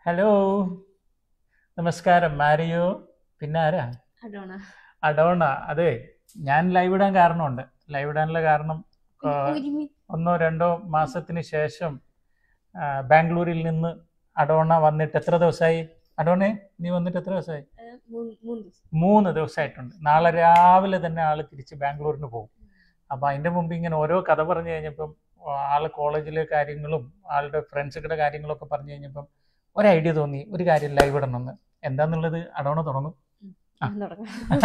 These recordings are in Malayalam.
ഹലോ നമസ്കാരം മാരിയോ പിന്നെ ആരാ അഡോണ അഡോണ അതെ ഞാൻ ലൈവ് ഇടാൻ കാരണമുണ്ട് ലൈവ് ഇടാനുള്ള കാരണം ആ, ഒരുമി ഒന്നോ രണ്ടോ മാസത്തിന് ശേഷം ആ, ബാംഗ്ലൂരിൽ നിന്ന് അഡോണ വന്നിട്ട് എത്ര ദിവസമായി അഡോണെ നീ വന്നിട്ട് എത്ര ദിവസമായി ഏഹ്, മൂന്ന് മൂന്ന് ദിവസം മൂന്ന് ദിവസമായിട്ടുണ്ട് നാളെ രാവിലെ തന്നെ ആള് തിരിച്ച് ബാംഗ്ലൂരിന് പോകും അപ്പൊ അതിന്റെ മുമ്പ് ഇങ്ങനെ ഓരോ കഥ പറഞ്ഞു കഴിഞ്ഞപ്പം ആള് കോളേജിലെ കാര്യങ്ങളും ആളുടെ ഫ്രണ്ട്സുകളുടെ കാര്യങ്ങളൊക്കെ പറഞ്ഞു കഴിഞ്ഞപ്പം ഒരു ഐഡിയ തോന്നി ഒരു കാര്യം ലൈവ് ഇടണമെന്ന് എന്താന്നുള്ളത് അടവണ തുറന്നു ആ. ഞാൻ തുടങ്ങാം.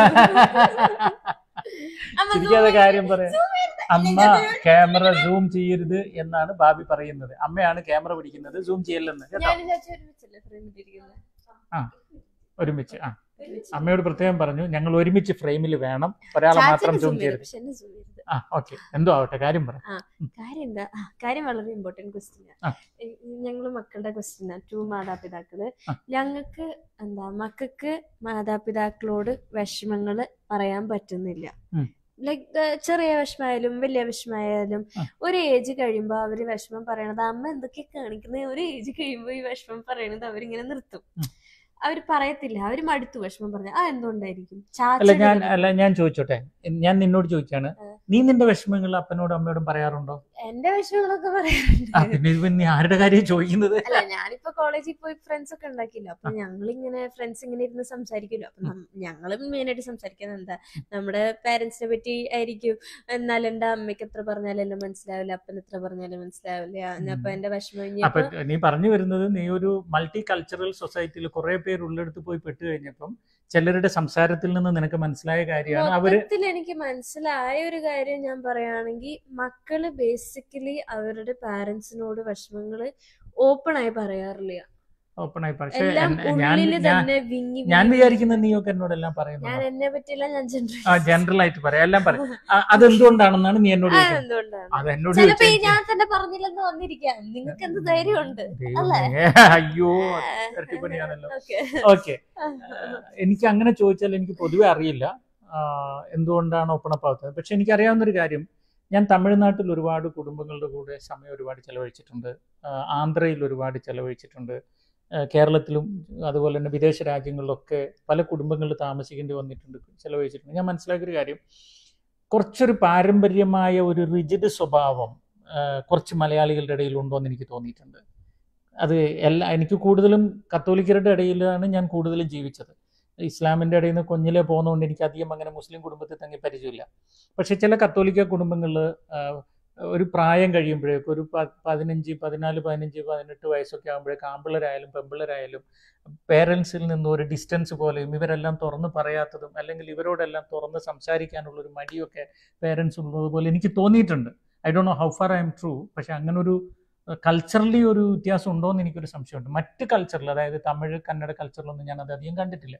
അമ്മ ചിരിക്കാതെ zoom കാര്യം ചെയ്യരുത്, പറയാം zoom ചെയ്യരുത്. അമ്മ ഇല്ലെങ്കിൽ ക്യാമറ സൂം ചെയ്യരുത് എന്നാണ് ബാബി പറയുന്നത് അമ്മയാണ് ക്യാമറ പിടിക്കുന്നത് സൂം ചെയ്യല്ലെന്ന് കേട്ടോ ഞാനും ചാച്ചി ഒരുമിച്ചല്ലേ frame ഇട്ടിരിക്കുന്നത്? ആ ഒരുമിച്ച് ആ ഒരുമിച്ച്. അമ്മയോട് പ്രത്യേകം പറഞ്ഞു ഞങ്ങൾ ഒരുമിച്ച് ഫ്രെയിമിൽ വേണം ഒരാളെ മാത്രം ചാച്ചനെ സൂം zoom ചെയ്യരുത്, ചെയ്യരുത് പക്ഷെ എന്നെ zoom ചെയ്യരുത്. ആ ഓക്കെ എന്തോ ആവട്ടെ കാര്യം പറ കാര്യം എന്താ ആ, കാര്യം വളരെ ഇമ്പോർട്ടന്റ് ക്വസ്റ്റ്യൻ ആ. ഞങ്ങള് മക്കളുടെ ക്വസ്റ്റ്യൻ ടു മാതാപിതാക്കള് ആ. ഞങ്ങൾക്ക് എന്താ മക്കൾക്ക് മാതാപിതാക്കളോട് വിഷമങ്ങള് പറയാൻ പറ്റുന്നില്ല ഉം. ലൈക്ക് ചെറിയ വിഷമായാലും വലിയ വിഷമായാലും ആ. ഒരു ഏജ് കഴിയുമ്പോ അവര് വിഷമം പറയണത് അമ്മ എന്തൊക്കെ കാണിക്കുന്നത് ഒരു ഏജ് കഴിയുമ്പോ ഈ വിഷമം പറയണത് അവരിങ്ങനെ നിർത്തും ഉം. അവര് പറയത്തില്ല അവര് മടുത്തു വിഷമം പറഞ്ഞ ആ എന്തുകൊണ്ടായിരിക്കും അല്ല ഞാൻ ചാച്ച അല്ല ഞാൻ ചോദിച്ചോട്ടെ ഞാൻ നിന്നോട് ചോദിച്ചാണ് ആ. നീ നിന്റെ വിഷമങ്ങൾ അപ്പനോടും അമ്മയോടും പറയാറുണ്ടോ എന്റെ വിഷമങ്ങളൊക്കെ ആ പറയാറുണ്ട് പിന്നെ ഇത് നീ ആരുടെ കാര്യം ചോദിക്കുന്നത് അല്ല ഞാനിപ്പോ കോളേജിൽ പോയി ഫ്രണ്ട്സ് ഒക്കെ ഉണ്ടാക്കിയില്ല അപ്പൊ ഞങ്ങളിങ്ങനെ ഫ്രണ്ട്സ് ഇങ്ങനെ ഇരുന്ന് സംസാരിക്കുമല്ലോ അപ്പൊ നം- ഞങ്ങളും മെയിൻ ആയിട്ട് സംസാരിക്കുന്നത് എന്താ നമ്മുടെ പാരന്റ്സിനെ പറ്റി ആയിരിക്കും എന്നാൽ എന്റെ അമ്മയ്ക്ക് എത്ര പറഞ്ഞാലും എല്ലാം മനസ്സിലാവില്ല അപ്പൻ എത്ര പറഞ്ഞാലും മനസ്സിലാവില്ല ഞാൻ അപ്പൊ എന്റെ വിഷമം അപ്പൊ കഴിഞ്ഞപ്പോ നീ പറഞ്ഞു വരുന്നത് നീ ഒരു മൾട്ടി കൾച്ചറൽ സൊസൈറ്റിയിൽ കുറെ പേര് ഉള്ളിടത്ത് പോയി പെട്ട് കഴിഞ്ഞപ്പം ചിലരുടെ സംസാരത്തിൽ നിന്ന് നിനക്ക് മനസ്സിലായ കാര്യമാണ് അവര് മൊത്തത്തിൽ എനിക്ക് മനസ്സിലായ ഒരു കാര്യം ഞാൻ പറയുകയാണെങ്കിൽ മക്കള് ബേസിക്കലി അവരുടെ പാരന്റ്സിനോട് വിഷമങ്ങള് ഓപ്പൺ ആയി പറയാറില്ല ഓപ്പൺ ആയി പക്ഷെ എല്ലാം എന്നെ- ഞാൻ ഉള്ളില് ഞാൻ തന്നെ വിങ്ങി ഞാൻ വിങ്ങി വിചാരിക്കുന്നത് നീയൊക്കെ എന്നോടെല്ലാം ഞാൻ പറയുന്നു എന്നെ പറ്റിയില്ല ഞാൻ ആ ജനറൽ ആയിട്ട് പറയാം എല്ലാം പറയാം ആ, അതെന്തുകൊണ്ടാണെന്നാണ് നീ എന്നോട് ചോദിക്കുന്നത് എന്തുകൊണ്ടാണ് അത് എന്നോട് ചിലപ്പോ ഈ ചോദിച്ചാൽ ഞാൻ തന്നെ പറഞ്ഞില്ലെന്ന് വന്നിരിക്കാം നിങ്ങൾക്ക് എന്ത് ധൈര്യമുണ്ട് ദൈവമേ, അയ്യോ ഇരട്ടിപ്പണിയാണല്ലോ ഓക്കെ ഓക്കെ എനിക്ക് അങ്ങനെ ചോദിച്ചാൽ എനിക്ക് പൊതുവെ അറിയില്ല ആ, എന്തുകൊണ്ടാണ് ഓപ്പൺ അപ്പ് ആവുന്നത് പക്ഷെ എനിക്കറിയാവുന്ന ഒരു കാര്യം ഞാൻ തമിഴ്നാട്ടിൽ ഒരുപാട് കുടുംബങ്ങളുടെ കൂടെ സമയം ഒരുപാട് ചെലവഴിച്ചിട്ടുണ്ട് ആ, ആന്ധ്രയിൽ ഒരുപാട് ചെലവഴിച്ചിട്ടുണ്ട് ആ, കേരളത്തിലും അതുപോലെ തന്നെ വിദേശ രാജ്യങ്ങളിലൊക്കെ പല കുടുംബങ്ങളിൽ താമസിക്കേണ്ടി വന്നിട്ടുണ്ട് ചെലവഴിച്ചിട്ടുണ്ട് ഞാൻ മനസ്സിലാക്കിയൊരു കാര്യം കുറച്ചൊരു പാരമ്പര്യമായ ഒരു റിജിഡ് സ്വഭാവം ആ, കുറച്ച് മലയാളികളുടെ ഇടയിൽ ഉണ്ടോ എന്ന് എനിക്ക് തോന്നിയിട്ടുണ്ട് അത് എല്ലാ എനിക്ക് കൂടുതലും കത്തോലിക്കരുടെ ഇടയിലാണ് ഞാൻ കൂടുതലും ജീവിച്ചത് ഇസ്ലാമിൻ്റെ ഇടയിൽ നിന്ന് കുഞ്ഞിലെ പോകുന്നതുകൊണ്ട് എനിക്ക് അധികം അങ്ങനെ മുസ്ലിം കുടുംബത്തിൽ തങ്ങി പരിചയമില്ല പക്ഷെ ചില കത്തോലിക്ക കുടുംബങ്ങളിൽ ഒരു പ്രായം കഴിയുമ്പോഴേക്കും ഒരു പ- പതിനഞ്ച് പതിനാല് പതിനഞ്ച് പതിനെട്ട് വയസ്സൊക്കെ ആകുമ്പോഴേക്കും ആമ്പിള്ളേരായാലും പെമ്പിള്ളേരായാലും പേരൻസിൽ നിന്ന് ഒരു ഡിസ്റ്റൻസ് പോലെയും ഇവരെല്ലാം തുറന്ന് പറയാത്തതും അല്ലെങ്കിൽ ഇവരോടെല്ലാം തുറന്ന് സംസാരിക്കാനുള്ള ഒരു മടിയൊക്കെ പേരൻസ് ഉള്ളതുപോലെ എനിക്ക് തോന്നിയിട്ടുണ്ട് I do know how far I am true പക്ഷെ അങ്ങനെ ഒരു കൾച്ചറലി ഒരു വ്യത്യാസം ഉണ്ടോ എന്ന് എനിക്കൊരു സംശയമുണ്ട് മറ്റ് കൾച്ചറിൽ അതായത് തമിഴ് കന്നഡ കൾച്ചറിലൊന്നും ഞാൻ അത് അധികം കണ്ടിട്ടില്ല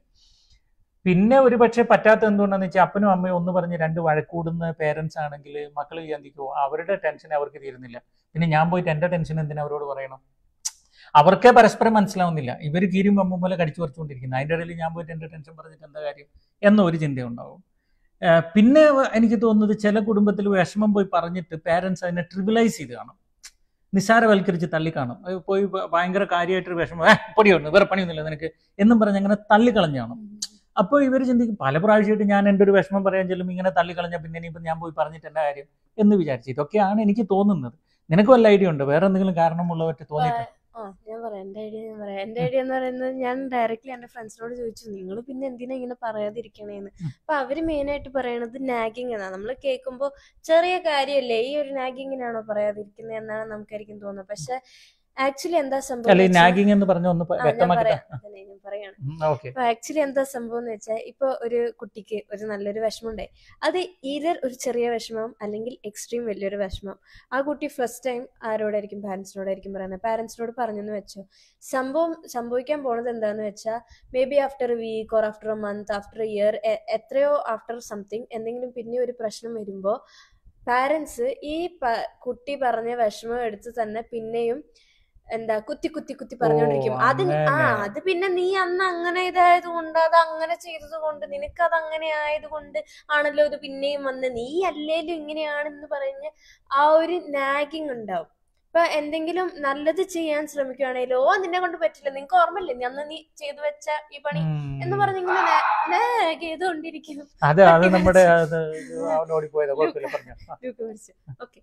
പിന്നെ ഒരു പക്ഷേ പറ്റാത്ത എന്തുകൊണ്ടാന്ന് വെച്ചാൽ അപ്പനും അമ്മയും ഒന്ന് പറഞ്ഞ് രണ്ട് വഴക്കൂടുന്ന പേരൻസ് ആണെങ്കിൽ മക്കൾ ചിന്തിക്കുമോ അവരുടെ ടെൻഷൻ അവർക്ക് തീരുന്നില്ല പിന്നെ ഞാൻ പോയിട്ട് എൻ്റെ ടെൻഷൻ എന്തിനാ അവരോട് പറയണം അവർക്കേ പരസ്പരം മനസ്സിലാവുന്നില്ല ഇവർ കീരും പമ്പും പോലെ കടിച്ചു പറിച്ചുകൊണ്ടിരിക്കുന്നത് അതിൻ്റെ ഇടയിൽ ഞാൻ പോയിട്ട് എൻ്റെ ടെൻഷൻ പറഞ്ഞിട്ട് എന്താ കാര്യം എന്നൊരു ചിന്തയുണ്ടാവും ഏഹ് പിന്നെ എനിക്ക് തോന്നുന്നത് ചില കുടുംബത്തിൽ വിഷമം പോയി പറഞ്ഞിട്ട് പേരൻസ് അതിനെ ട്രിബിലൈസ് ചെയ്ത് കാണും നിസ്സാരവൽക്കരിച്ച് തള്ളിക്കാണും അത് പോയി ഭ- ഭയങ്കര കാര്യമായിട്ടൊരു വിഷമം ഏ പൊടിയുണ്ട് വേറെ പണിയൊന്നുമില്ല നിനക്ക് എന്നും പറഞ്ഞ് അങ്ങനെ തള്ളിക്കളഞ്ഞു കാണും അപ്പോൾ ഇവർ ചിന്തിക്കും പല പ്രാവശ്യമായിട്ട് ഞാൻ എൻ്റെ ഒരു വിഷമം പറയാൻ ചെല്ലും ഇങ്ങനെ തള്ളിക്കളഞ്ഞ പിന്നെ ഇനിയിപ്പോൾ ഞാൻ പോയി പറഞ്ഞിട്ട് എന്താ കാര്യം എന്ന് വിചാരിച്ചു ഇതൊക്കെയാണ് എനിക്ക് തോന്നുന്നത് നിനക്ക് വല്ല ഐഡിയ ഉണ്ട് വേറെ എന്തെങ്കിലും കാരണമുള്ളവർക്ക് തോന്നിയിട്ട് ആ ഞാൻ പറയാം എന്റെ ഐഡിയ ഞാൻ പറയാം എന്റെ ഐഡിയ എന്ന് പറയുന്നത് ഞാൻ ഡയറക്റ്റ്ലി എന്റെ ഫ്രണ്ട്സിനോട് ചോദിച്ചു നിങ്ങൾ പിന്നെ എന്തിനാ ഇങ്ങനെ പറയാതിരിക്കണേന്ന് ഉം. അപ്പൊ അവര് മെയിൻ ആയിട്ട് പറയണത് നാഗിങ് എന്നാണ് നമ്മൾ കേൾക്കുമ്പോ ചെറിയ കാര്യമല്ലേ ഈ ഒരു നാഗിങ്ങിനാണോ പറയാതിരിക്കുന്നത് എന്നാണ് നമുക്കായിരിക്കും തോന്നുന്നത് പക്ഷെ ആക്ച്വലി എന്താ സംഭവം അല്ല ഈ എന്ന് വെച്ചാ- നാഗിങ് എന്ന് പറഞ്ഞ ഒന്ന് ആ, ഞാൻ വ്യക്തമാക്കി പറയാം അതന്നെ ഞാൻ പറയാണ് ഓക്കെ അപ്പൊ ആക്ച്വലി എന്താ സംഭവം എന്ന് വെച്ചാൽ ഇപ്പൊ ഒരു കുട്ടിക്ക് ഒരു നല്ലൊരു വിഷമം ഉണ്ടായി അത് ഈതർ ഒരു ചെറിയ വിഷമം അല്ലെങ്കിൽ എക്സ്ട്രീം വലിയൊരു വിഷമം ആ കുട്ടി ഫസ്റ്റ് ടൈം ആരോടായിരിക്കും പാരന്റ്സിനോടായിരിക്കും പറയുന്നത് പാരന്റ്സിനോട് പറഞ്ഞെന്ന് വെച്ചോ സംഭവം സംഭവിക്കാൻ പോണത് എന്താന്ന് വെച്ചാൽ maybe after a week or after a month after a year എത്രയോ ആഫ്റ്റർ സംതിങ് എന്തെങ്കിലും പിന്നെ ഒരു പ്രശ്നം വരുമ്പോൾ പാരന്റ്സ് ഈ പ- കുട്ടി പറഞ്ഞ വിഷമം എടുത്ത് തന്നെ പിന്നെയും എന്താ കുത്തി കുത്തി കുത്തി പറഞ്ഞോണ്ടിരിക്കും അത് നി- ആ അങ്ങനെ. അത് പിന്നെ നീ അന്ന് അങ്ങനെ ഇതായത് കൊണ്ട് അത് അങ്ങനെ ചെയ്തത് കൊണ്ട് നിനക്ക് അത് അങ്ങനെ ആയത് കൊണ്ട് ആണല്ലോ ഇത് പിന്നെയും വന്ന് നീ അല്ലേലും ഇങ്ങനെയാണെന്ന് പറഞ്ഞ് ആ ഒരു നാഗിങ് ഉണ്ടാവും ഇപ്പൊ എന്തെങ്കിലും നല്ലത് ചെയ്യാൻ ശ്രമിക്കുകയാണെങ്കിൽ ഓ നിന്നെ കൊണ്ട് പറ്റില്ല നിനക്ക് ഓർമ്മയില്ലേ നീ അന്ന് നീ ചെയ്തു വെച്ച ഈ പണി എന്ന് പറഞ്ഞ് ഇങ്ങനെ നാഗ് ചെയ്തുകൊണ്ടിരിക്കും അത് അത് തട്ടി നമ്മുടെ കളിച്ച്. അത് അവൻ ഓടിപ്പോയത് കുഴപ്പമില്ല പറഞ്ഞു ഓക്കെ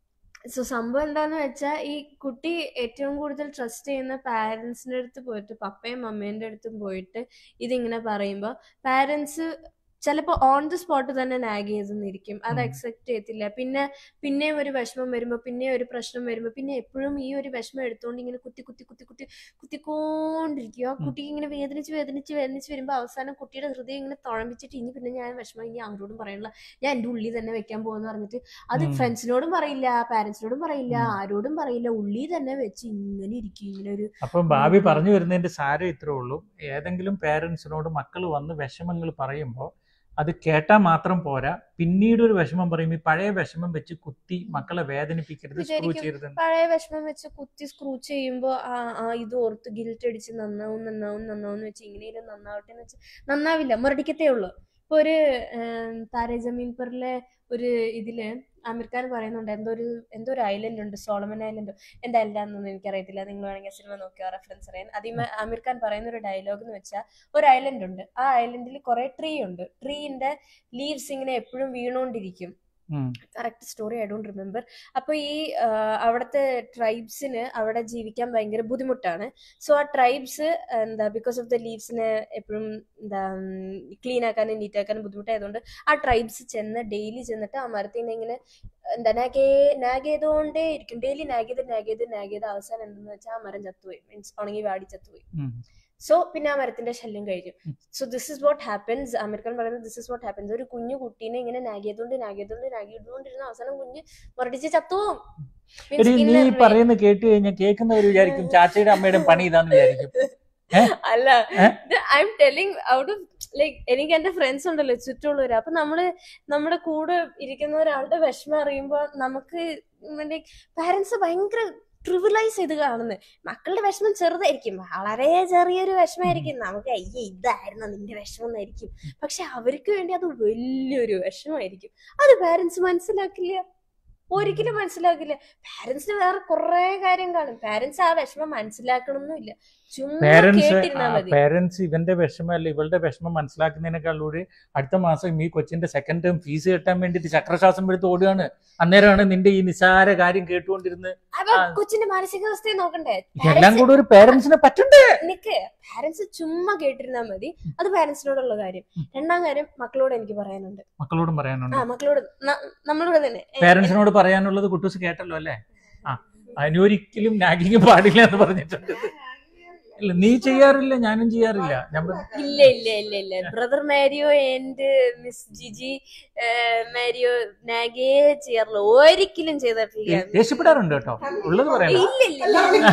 സോ സംഭവം എന്താന്ന് വെച്ചാൽ ഈ കുട്ടി ഏറ്റവും കൂടുതൽ ട്രസ്റ്റ് ചെയ്യുന്ന പാരൻസിന്റെ അടുത്ത് പോയിട്ട് പപ്പയും മമ്മേന്റെ അടുത്തും പോയിട്ട് ഇതിങ്ങനെ പറയുമ്പോൾ പാരൻസ് ചിലപ്പോൾ ഓൺ ദി സ്പോട്ട് തന്നെ നാഗ് ചെയ്തെന്നിരിക്കും അത് ഉം. അക്സെപ്റ്റ് ചെയ്യത്തില്ല പിന്നെ പിന്നെയും ഒരു വിഷമം വരുമ്പോൾ പിന്നെയും ഒരു പ്രശ്നം വരുമ്പോൾ പിന്നെ എപ്പോഴും ഈ ഒരു വിഷമം എടുത്തുകൊണ്ട് ഇങ്ങനെ കുത്തി കുത്തി കുത്തി കുത്തി കുത്തിക്കൊണ്ടിരിക്കും ആ ഉം. കുട്ടിക്ക് ഇങ്ങനെ വേദനിച്ച് വേദനിച്ച് വേദനിച്ച് വരുമ്പോൾ അവസാനം കുട്ടിയുടെ ഹൃദയം ഇങ്ങനെ തുഴമ്പിച്ചിട്ട് ഇനി പിന്നെ ഞാൻ വിഷമം ഇനി ആരോടും പറയാനുള്ള ഞാൻ എൻ്റെ ഉള്ളിൽ തന്നെ വെക്കാൻ പോകുമെന്ന് പറഞ്ഞിട്ട് അത് ഉം. ഫ്രണ്ട്സിനോടും പറയില്ല പാരന്റ്സിനോടും പറയില്ല ഉം. ആരോടും പറയില്ല ഉള്ളിൽ തന്നെ വെച്ച് ഇങ്ങനെ ഇരിക്കും ഇങ്ങനെ ഒരു അപ്പം ഭാവി ഉം. പറഞ്ഞു വരുന്നതിന്റെ സാരം ഇത്രേ ഉള്ളൂ ഏതെങ്കിലും പേരൻസിനോട് മക്കൾ വന്ന് വിഷമങ്ങൾ പറയുമ്പോൾ അത് കേട്ടാൽ മാത്രം പോരാ പിന്നീട് ഒരു വിഷമം പറയും ഈ പഴയ വിഷമം വെച്ച് കുത്തി മക്കളെ വേദനിപ്പിക്കരുത് സ്ക്രൂ വിചാരിക്കും ചെയ്യരുത് പഴയ വിഷമം വെച്ച് കുത്തി സ്ക്രൂ ചെയ്യുമ്പോൾ ആ ആ ഇത് ഓർത്ത് ഗിൽറ്റ് അടിച്ച് നന്നാവും നന്നാവും നന്നാവും എന്ന് വെച്ച് ഇങ്ങനെയും നന്നാവട്ടെ എന്ന് വെച്ച് നന്നാവില്ല മുരടിക്കത്തേ ഉള്ളൂ ഇപ്പൊ ഒരു ഏം, താരെ ജമീൻ പറിലെ ഒരു ഇതില് ആമിർ ഖാൻ പറയുന്നുണ്ട് എന്തോ ഒരു എന്തോ ഒരു ഐലൻഡ് ഉണ്ട് സോളമൻ ഐലൻഡ് എന്താ എന്താണെന്നൊന്നും എനിക്കറിയത്തില്ല നിങ്ങൾ വേണമെങ്കിൽ സിനിമ നോക്കിയോ റെഫറൻസ് അറിയാൻ അതിമ ആമിർ ഖാൻ പറയുന്ന ഒരു ഡയലോഗ് എന്ന് വെച്ചാൽ ഒരു ഐലൻഡ് ഉണ്ട് ആ ഐലൻഡിൽ കുറെ ട്രീ ഉണ്ട് ട്രീന്റെ ലീവ്സ് ഇങ്ങനെ എപ്പോഴും വീണോണ്ടിരിക്കും ഉം. Correct story I don't remember അപ്പോൾ ഈ ആ, അവിടുത്തെ ട്രൈബ്സിന് അവിടെ ജീവിക്കാൻ ഭയങ്കര ബുദ്ധിമുട്ടാണ് സോ ആ ട്രൈബ്സ് എന്താ ബിക്കോസ് ഓഫ് ദ ലീവ്സിനെ എപ്പോഴും എന്താ ക്ലീൻ ആക്കാനും നീറ്റ് ആക്കാനും ബുദ്ധിമുട്ടായതുകൊണ്ട് ആ ട്രൈബ്സ് ചെന്ന് ഡെയിലി ചെന്നിട്ട് ആ മരത്തിനെ ഇങ്ങനെ എന്താ നാഗേ നാഗ് ചെയ്തുകൊണ്ടേ ഇരിക്കും ഡെയിലി നാഗ് ചെയ്ത് നാഗ് ചെയ്ത് നാഗ് ചെയ്ത് അവസാനം എന്തെന്ന് വെച്ചാൽ ആ മരം ചത്തുപോയി മീൻസ് ഉണങ്ങി വാടി ചത്തുപോയി ഉം. സോ പിന്നെ ആ മരത്തിന്റെ ശല്യം കഴിഞ്ഞു ഉം. So this is what happens American പറയുന്നത് ദിസ് ഇസ് വാട്ട് ഹാപ്പൻസ് ഒരു കുഞ്ഞു കുട്ടീനെ ഇങ്ങനെ നാഗ് ചെയ്തുകൊണ്ട് നാഗ് ചെയ്തുകൊണ്ട് നാഗ് ചെയ്തുകൊണ്ടിരുന്ന അവസാനം കുഞ്ഞ് മുരടിച്ച് ചത്തുപോകും Means എടി നീ inner way. പറയുന്നത് കേട്ട് കഴിഞ്ഞാൽ കേൾക്കുന്നവർ വിചാരിക്കും ചാച്ചയുടെ അമ്മയുടെയും പണി ഇതാന്ന് വിചാരിക്കും അല്ല ഏ? I am telling out of like എനിക്ക് എന്റെ ഫ്രണ്ട്സ് ഉണ്ടല്ലോ ചുറ്റുമുള്ളവര് അപ്പൊ നമ്മള് നമ്മുടെ കൂടെ ഇരിക്കുന്ന ഒരാളുടെ വിഷമം അറിയുമ്പോ നമുക്ക് പാരന്റ്സ് ഭയങ്കര ട്രിവിലൈസ് ചെയ്ത് കാണുന്നത് മക്കളുടെ വിഷമം ചെറുതായിരിക്കും വളരെ ചെറിയൊരു വിഷമമായിരിക്കും നമുക്ക് അയ്യേ ഇതായിരുന്നു നിന്റെ വിഷമം എന്നായിരിക്കും പക്ഷെ അവർക്ക് വേണ്ടി അത് വലിയൊരു വിഷമമായിരിക്കും അത് പാരന്റ്സ് മനസ്സിലാക്കില്ല ഒരിക്കലും മനസ്സിലാക്കില്ല പാരന്റ്സിന് വേറെ കുറെ കാര്യം കാണും പാരന്റ്സ് ആ വിഷമം മനസ്സിലാക്കണമെന്നില്ല ചുമ്മാ പേരൻസ് കേട്ടിരുന്നാ മതി പേരൻസ് ഇവന്റെ വിഷമം അല്ല ഇവളുടെ വിഷമം മനസ്സിലാക്കുന്നതിനേക്കാളൂടെ അടുത്ത മാസം ഈ കൊച്ചിന്റെ സെക്കൻഡ് ടേം ഫീസ് കെട്ടാൻ വേണ്ടിയിട്ട് ചക്രശ്വാസം എടുത്ത് ഓടുകയാണ് അന്നേരമാണ് നിന്റെ ഈ നിസാര കാര്യം കേട്ടുകൊണ്ടിരുന്ന് അപ്പൊ ആ. കൊച്ചിന്റെ മാനസികാവസ്ഥയെ നോക്കണ്ടേ എല്ലാം കൂടെ ഒരു പേരൻസിനെ പറ്റണ്ടേ നിക്ക് പാരന്റ്സ് ചുമ്മാ കേട്ടിരുന്നാ മതി അത് പാരന്റ്സിനോടുള്ള കാര്യം ഉം. രണ്ടാം കാര്യം മക്കളോട് എനിക്ക് പറയാനുണ്ട് മക്കളോടും ആ പറയാനുണ്ട് മക്കളോട് ന- നമ്മളോട് തന്നെ ഏ, പേരൻസിനോട് പറയാനുള്ളത് കുട്ടൂസ് കേട്ടല്ലോ അല്ലേ ആ അതിനൊരിക്കലും നാഗിങ് പാടില്ല എന്ന് പറഞ്ഞിട്ടുണ്ട് ഇല്ല നീ ചെയ്യാറില്ല ഞാനും ചെയ്യാറില്ല ഞാൻ പറ- ഇല്ല ഇല്ല ഇല്ല ഇല്ല brother Mario and miss Giji ഏ, മാരിയോ നാഗേ ചെയ്യാറില്ല ഒരിക്കലും ചെയ്തിട്ടില്ല ദേഷ്യപ്പെടാറുണ്ട് കേട്ടോ ഉള്ളത് പറയണം ഇല്ല ഇല്ല ഇല്ല.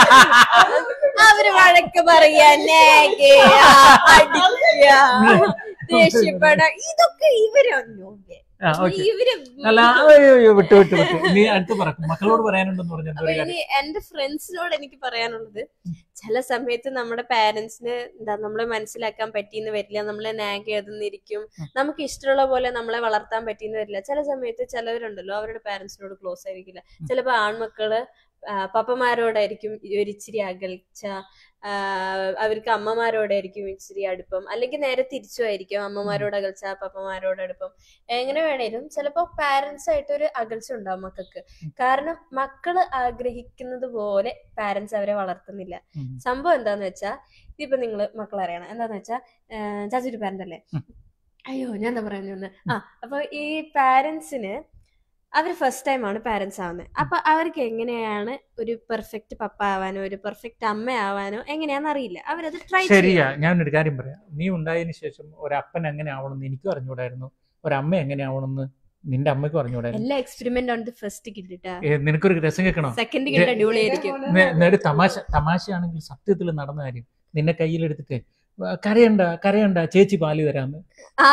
അവര് വഴക്ക് പറയാ നാഗേ അടിക്കുക ദേഷ്യപ്പെടാ ഇതൊക്കെ ഇവരൊന്നും ആ ഓക്കെ ഇവര് അല്ല അയ്യോ, അയ്യോ, വിട്ടു വിട്ടു വിട്ടു നീ അടുത്ത് പറക്കും മക്കളോട് പറയാനുണ്ടെന്ന് പറഞ്ഞ അപ്പൊ ഇനി എന്റെ ഫ്രണ്ട്സിനോട് എനിക്ക് പറയാനുള്ളത് ചില സമയത്ത് നമ്മുടെ പാരന്റ്സിന് എന്താ നമ്മളെ മനസ്സിലാക്കാൻ പറ്റിയെന്ന് വരില്ല നമ്മളെ നാഗ് ചെയ്തെന്നിരിക്കും നമുക്ക് ഇഷ്ടമുള്ള പോലെ നമ്മളെ വളർത്താൻ പറ്റിയെന്ന് വരില്ല ചില സമയത്ത് ചിലവരുണ്ടല്ലോ അവരുടെ പാരന്റ്സിനോട് ക്ലോസ് ആയിരിക്കില്ല ചിലപ്പോ ആൺമക്കള് ആ, പപ്പമാരോടായിരിക്കും ഒരിച്ചിരി അകൽച്ച ആ, അവർക്ക് അമ്മമാരോടായിരിക്കും ഇച്ചിരി അടുപ്പം അല്ലെങ്കിൽ നേരെ തിരിച്ചു ആയിരിക്കും അമ്മമാരോട് അകൽച്ച പപ്പമാരോട് അടുപ്പം എങ്ങനെ വേണേലും ചിലപ്പോ പാരന്റ്സ് ആയിട്ട് ഒരു അകൽച്ച ഉണ്ടാവും മക്കൾക്ക് കാരണം മക്കള് ആഗ്രഹിക്കുന്നത് പോലെ പാരന്റ്സ് അവരെ വളർത്തുന്നില്ല സംഭവം എന്താന്ന് വെച്ചാ ഇപ്പൊ നിങ്ങള് മക്കളെ അറിയണം എന്താന്ന് വെച്ചാ ചാച്ചൊരു പാരന്റ് അല്ലേ ഉം. അയ്യോ ഞാൻ എന്താ പറയുന്നത് ആ അപ്പൊ ഈ പാരന്റ്സിന് അവർ ഫസ്റ്റ് ടൈം ആണ് പാരന്റ്സ് ആവുന്നത് അപ്പൊ അവർക്ക് എങ്ങനെയാണ് ഒരു പെർഫെക്റ്റ് പപ്പ ആവാനോ ഒരു പെർഫെക്റ്റ് അമ്മ ആവാനോ എങ്ങനെയാന്ന് അറിയില്ല അവരത് ട്രൈ ശരിയാ ഞാനൊരു കാര്യം പറയാം നീ ഉണ്ടായതിനു ശേഷം ഒരപ്പൻ എങ്ങനെ ആവണമെന്ന് എനിക്കും അറിഞ്ഞൂടായിരുന്നു ഒരമ്മ എങ്ങനെ ആവണമെന്ന് നിന്റെ അമ്മയ്ക്കും അറിഞ്ഞൂടായിരുന്നു എല്ലാ എക്സ്പെരിമെന്റ് ഓൺ ദി ഫസ്റ്റ് കിട്ടിട്ടാ ഏ, നിനക്കൊരു രസം കേൾക്കണോ സെക്കൻഡ് കിട്ടാൻ അടിപൊളിയായിരിക്കും നേ- നേരെ തമാശ തമാശയാണെങ്കിൽ സത്യത്തിൽ നടന്ന കാര്യം നിന്നെ കയ്യിലെടുത്തിട്ട് "വ- കരയണ്ട കരയണ്ട ചേച്ചി പാല് തരാന്ന് ആ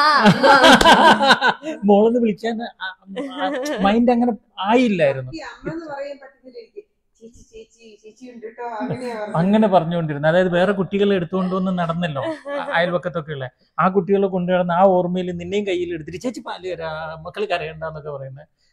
മോളെന്ന് വിളിക്കാൻ മൈൻഡ് അങ്ങനെ ആയില്ലായിരുന്നു ഈ അമ്മന്ന് പറയാൻ പറ്റുന്നില്ല എനിക്ക് ചേച്ചി ചേച്ചി ചേച്ചി ഉണ്ട് കേട്ടോ അങ്ങനെയാ പറഞ്ഞത്. അങ്ങനെ പറഞ്ഞുകൊണ്ടിരുന്നു അതായത് വേറെ കുട്ടികളെ എടുത്തുകൊണ്ട് വന്ന് നടന്നല്ലോ അ- അയൽവക്കത്തൊക്കെ ഉള്ള ആ കുട്ടികളെ കൊണ്ടുനടന്ന് ആ ഓർമ്മയിൽ നിന്നെയും കയ്യിൽ എടുത്തിട്ട് ചേച്ചി പാല് തരാ മക്കൾ കരയണ്ടെന്നൊക്കെ പറയുന്നത്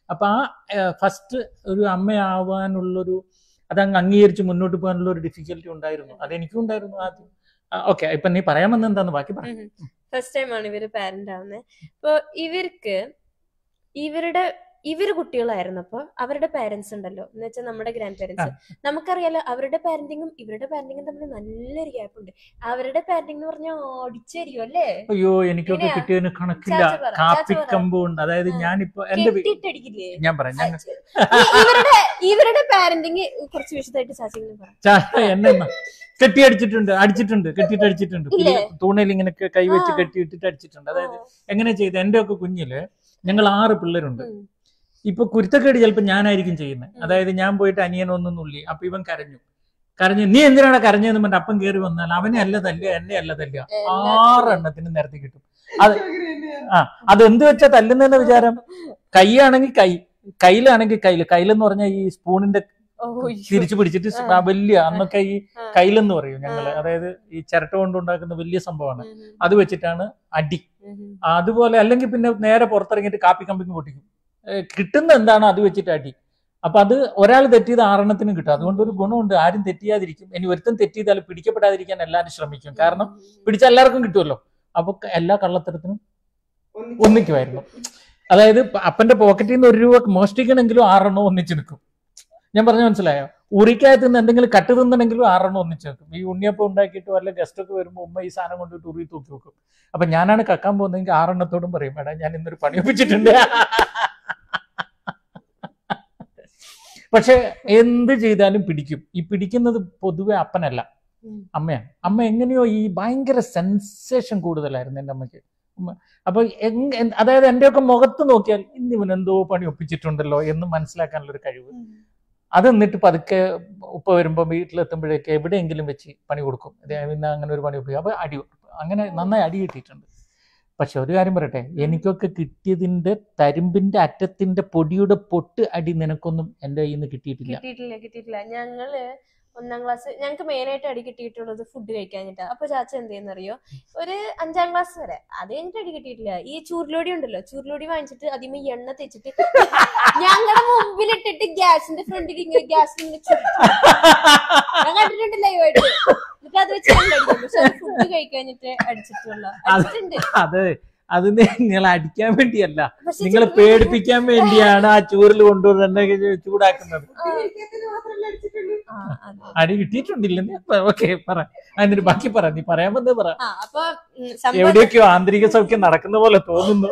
അപ്പൊ ആ ഫസ്റ്റ് ഒരു അമ്മയാവാനുള്ളൊരു അതങ്ങ് അംഗീകരിച്ച് മുന്നോട്ട് പോകാനുള്ള ഒരു ഡിഫിക്കൽറ്റി ഉണ്ടായിരുന്നു അത് എനിക്കും ഉണ്ടായിരുന്നു ആദ്യം ഓക്കെ ഇപ്പൊ നീ പറയാൻ വന്നത് എന്താന്ന് ബാക്കി പറ ഫസ്റ്റ് ടൈം ആണ് ഇവര് പാരന്റ് ആവുന്നത് അപ്പൊ ഇവർക്ക് ഇവരുടെ ഇവര് കുട്ടികളായിരുന്നപ്പോ അവരുടെ പാരന്റ്സ് ഉണ്ടല്ലോ എന്ന് വെച്ചാൽ നമ്മുടെ ഗ്രാൻഡ് പാരന്റ്സ് നമുക്കറിയാലോ അവരുടെ പാരന്റിങ്ങും ഇവരുടെ പാരന്റിങ്ങും തമ്മിൽ നല്ലൊരു ഗ്യാപ്പ് ഉണ്ട് അവരുടെ പാരന്റിംഗ് എന്ന് പറഞ്ഞാൽ ഓടിച്ചേരിയോ അല്ലേ അയ്യോ എനിക്കൊക്കെ ഇങ്ങനെയാ? കിട്ടിയതിന് കണക്കില്ല ചാച്ച പറ, ചാച്ച പറ. കാപ്പിക്കമ്പ് ഉണ്ട് അതായത് ആ. ഞാനിപ്പോ എന്റെ വീ- കെട്ടിട്ടടിക്കില്ലേ ഞാൻ പറയാം ഞാൻ ഈ- ഇവരുടെ ഇവരുടെ പാരന്റിങ് കുറച്ച് വിശദമായിട്ട് ചാച്ചിങ്ങനെ പറ ചാ- എന്നെ ഒന്ന് കെട്ടി അടിച്ചിട്ടുണ്ട് അടിച്ചിട്ടുണ്ട് കെട്ടിയിട്ട് അടിച്ചിട്ടുണ്ട് ഇല്ലേ? തൂണയിൽ ഇങ്ങനെ ക- കൈവച്ച് ആ. കെട്ടിയിട്ടിട്ട് അടിച്ചിട്ടുണ്ട് അതായത് എങ്ങനെ ചെയ്ത് എന്റെ ഒക്കെ കുഞ്ഞില് ഞങ്ങൾ ആറ് പിള്ളേരുണ്ട് ഉം. ഇപ്പൊ കുരുത്തക്കേട് ചിലപ്പോ ഞാനായിരിക്കും ചെയ്യുന്നത് അതായത് ഞാൻ പോയിട്ട് അനിയനൊന്നും നുള്ളി അപ്പൊ ഇവൻ കരഞ്ഞു കരഞ്ഞു നീ എന്തിനാണ് കരഞ്ഞതെന്ന് പറഞ്ഞ അപ്പം കയറി വന്നാൽ അവനെ അല്ല തല്ലുക എന്നെ അല്ല തല്ലുക ആറെണ്ണത്തിന് നിരത്തി കിട്ടും അത് അങ്ങനെ തന്നെയാ. ആ അത് എന്ത് വെച്ചാ തല്ലുന്നതെന്ന് വിചാരം കൈയാണെങ്കിൽ കൈ കയ്യിലാണെങ്കിൽ കയ്യില് കയ്യിലെന്ന് പറഞ്ഞാൽ ഈ സ്പൂണിന്റെ ഓ, അയ്യോ. തിരിച്ചു പിടിച്ചിട്ട് സ് ആ. വലിയ അന്നൊക്കെ ഈ ആ. കയ്യിലെന്ന് പറയും ഞങ്ങള് ആ. അതായത് ഈ ചിരട്ട കൊണ്ടുണ്ടാക്കുന്ന വലിയ സംഭവമാണ് ഉം, ഉം, അത് വെച്ചിട്ടാണ് അടി ഉം, ഉം. അതുപോലെ അല്ലെങ്കിൽ പിന്നെ നേരെ പുറത്തിറങ്ങിയിട്ട് കാപ്പി കമ്പിക്ക് പൊട്ടിക്കും ഏ, കിട്ടുന്ന എന്താണോ അത് വെച്ചിട്ട് അടി അപ്പൊ അത് ഒരാൾ തെറ്റിയത് ആറെണ്ണത്തിനും കിട്ടും അതുകൊണ്ട് ഒരു ഗുണമുണ്ട് ആരും തെറ്റിയാതിരിക്കും ഇനി ഒരുത്തൻ തെറ്റിയതാൽ പിടിക്കപ്പെടാതിരിക്കാൻ എല്ലാവരും ശ്രമിക്കും കാരണം പിടിച്ച എല്ലാവർക്കും കിട്ടുമല്ലോ അപ്പൊ ക- എല്ലാ കള്ളത്തരത്തിനും ഒന്നിച്ച് ഒന്നിക്കുമായിരുന്നു അതായത് പ- അപ്പന്റെ പോക്കറ്റിൽ നിന്ന് ഒരു രൂപ മോഷ്ടിക്കണമെങ്കിലും ആറെണ്ണം ഒന്നിച്ച് നിൽക്കും ഞാൻ പറഞ്ഞ മനസ്സിലായോ ഉറിക്കകത്ത് നിന്ന് എന്തെങ്കിലും കട്ട് തിന്നണമെങ്കിലും ആറെണ്ണം ഒന്നിച്ച് വെക്കും ഈ ഉണ്ണിയപ്പം ഉണ്ടാക്കിയിട്ട് വല്ല ഗസ്റ്റ് ഒക്കെ വരുമ്പോൾ ഉമ്മ ഈ സാധനം കൊണ്ടിട്ട് ഉറി തൂക്കി വെക്കും അപ്പൊ ഞാനാണ് കക്കാൻ പോകുന്നതെങ്കിൽ ആറെണ്ണത്തോടും പറയും എടാ ഞാൻ ഇന്നൊരു പണി ഒപ്പിച്ചിട്ടുണ്ട് പക്ഷെ എന്ത് ചെയ്താലും പിടിക്കും ഈ പിടിക്കുന്നത് പൊതുവെ അപ്പനല്ല ഉം. അമ്മയാണ് അമ്മ എങ്ങനെയോ ഈ ഭയങ്കര സെൻസേഷൻ കൂടുതലായിരുന്നു എൻ്റെ അമ്മയ്ക്ക് ഉമ്മ അപ്പൊ എങ് എൻ- അതായത് എന്റെയൊക്കെ മുഖത്ത് നോക്കിയാൽ ഇന്ന് ഇവൻ എന്തോ പണി ഒപ്പിച്ചിട്ടുണ്ടല്ലോ എന്ന് മനസ്സിലാക്കാനുള്ള ഒരു കഴിവ് അത് എന്നിട്ട് പതുക്കെ ഉപ്പ വരുമ്പോ വീട്ടിലെത്തുമ്പോഴേക്ക് എവിടെയെങ്കിലും വെച്ച് പണി കൊടുക്കും ഇതേ പിന്നെ അങ്ങനെ ഒരു പണി ഒപ്പിക്കും അപ്പൊ അടി അങ്ങനെ നന്നായി അടി കിട്ടിയിട്ടുണ്ട് പക്ഷെ ഒരു കാര്യം പറയട്ടെ എനിക്കൊക്കെ കിട്ടിയതിന്റെ തരുമ്പിന്റെ അറ്റത്തിന്റെ പൊടിയുടെ പൊട്ട് അടി നിനക്കൊന്നും എന്റെ കയ്യിൽ നിന്ന് കിട്ടിയിട്ടില്ല കിട്ടിയിട്ടില്ല കിട്ടിയിട്ടില്ല ഞങ്ങള് ഒന്നാം ക്ലാസ് ഞങ്ങൾക്ക് മെയിൻ ആയിട്ട് അടി കിട്ടിയിട്ടുള്ളത് ഫുഡ് കഴിക്കാഞ്ഞിട്ടാ അപ്പൊ ചാച്ച എന്ത് ചെയ്യുന്നറിയോ ഒരു അഞ്ചാം ക്ലാസ് വരെ അത് കഴിഞ്ഞിട്ട് അടി കിട്ടിയിട്ടില്ല ഈ ചൂരിലോടി ഉണ്ടല്ലോ ചൂരിലോടി വാങ്ങിച്ചിട്ട് അതിമ എണ്ണ തേച്ചിട്ട് ഞങ്ങളുടെ മുമ്പിലിട്ടിട്ട് ഗ്യാസിന്റെ ഫ്രണ്ടിൽ ഇങ്ങനെ ഗ്യാസിൽ ഇങ്ങനെ ചുറ്റും. ഞാൻ കണ്ടിട്ടുണ്ട് ലൈവായിട്ട് എന്നിട്ട് അത് വെച്ച് ഞങ്ങൾ അടിക്കും പക്ഷെ അത് ഫുഡ് കഴിക്കാഞ്ഞിട്ട് അടിച്ചിട്ടുള്ള അടിച്ചിട്ടുണ്ട് അത് അത് നിങ്ങൾ അടിക്കാൻ വേണ്ടിയല്ല പക്ഷെ നിങ്ങളെ ചെറിയ- പേടിപ്പിക്കാൻ വേണ്ടിയാണ് ആ ചൂരിൽ കൊണ്ടുവന്ന് ചൂടാക്കുന്നത് ഇരിക്കത്തിന് മാത്രമല്ല അടിച്ചിട്ടുള്ളൂ. ആ, അതെ. അടി കിട്ടിയിട്ടുണ്ടില്ലെന്ന് ഓക്കെ പറ അതിന് ബാക്കി പറ നീ പറയാൻ വന്നേ പറ ആ അപ്പൊ ഉം, സംഭവം എവിടെയൊക്കെയോ ആന്തരിക സൗഖ്യം നടക്കുന്ന പോലെ തോന്നുന്നു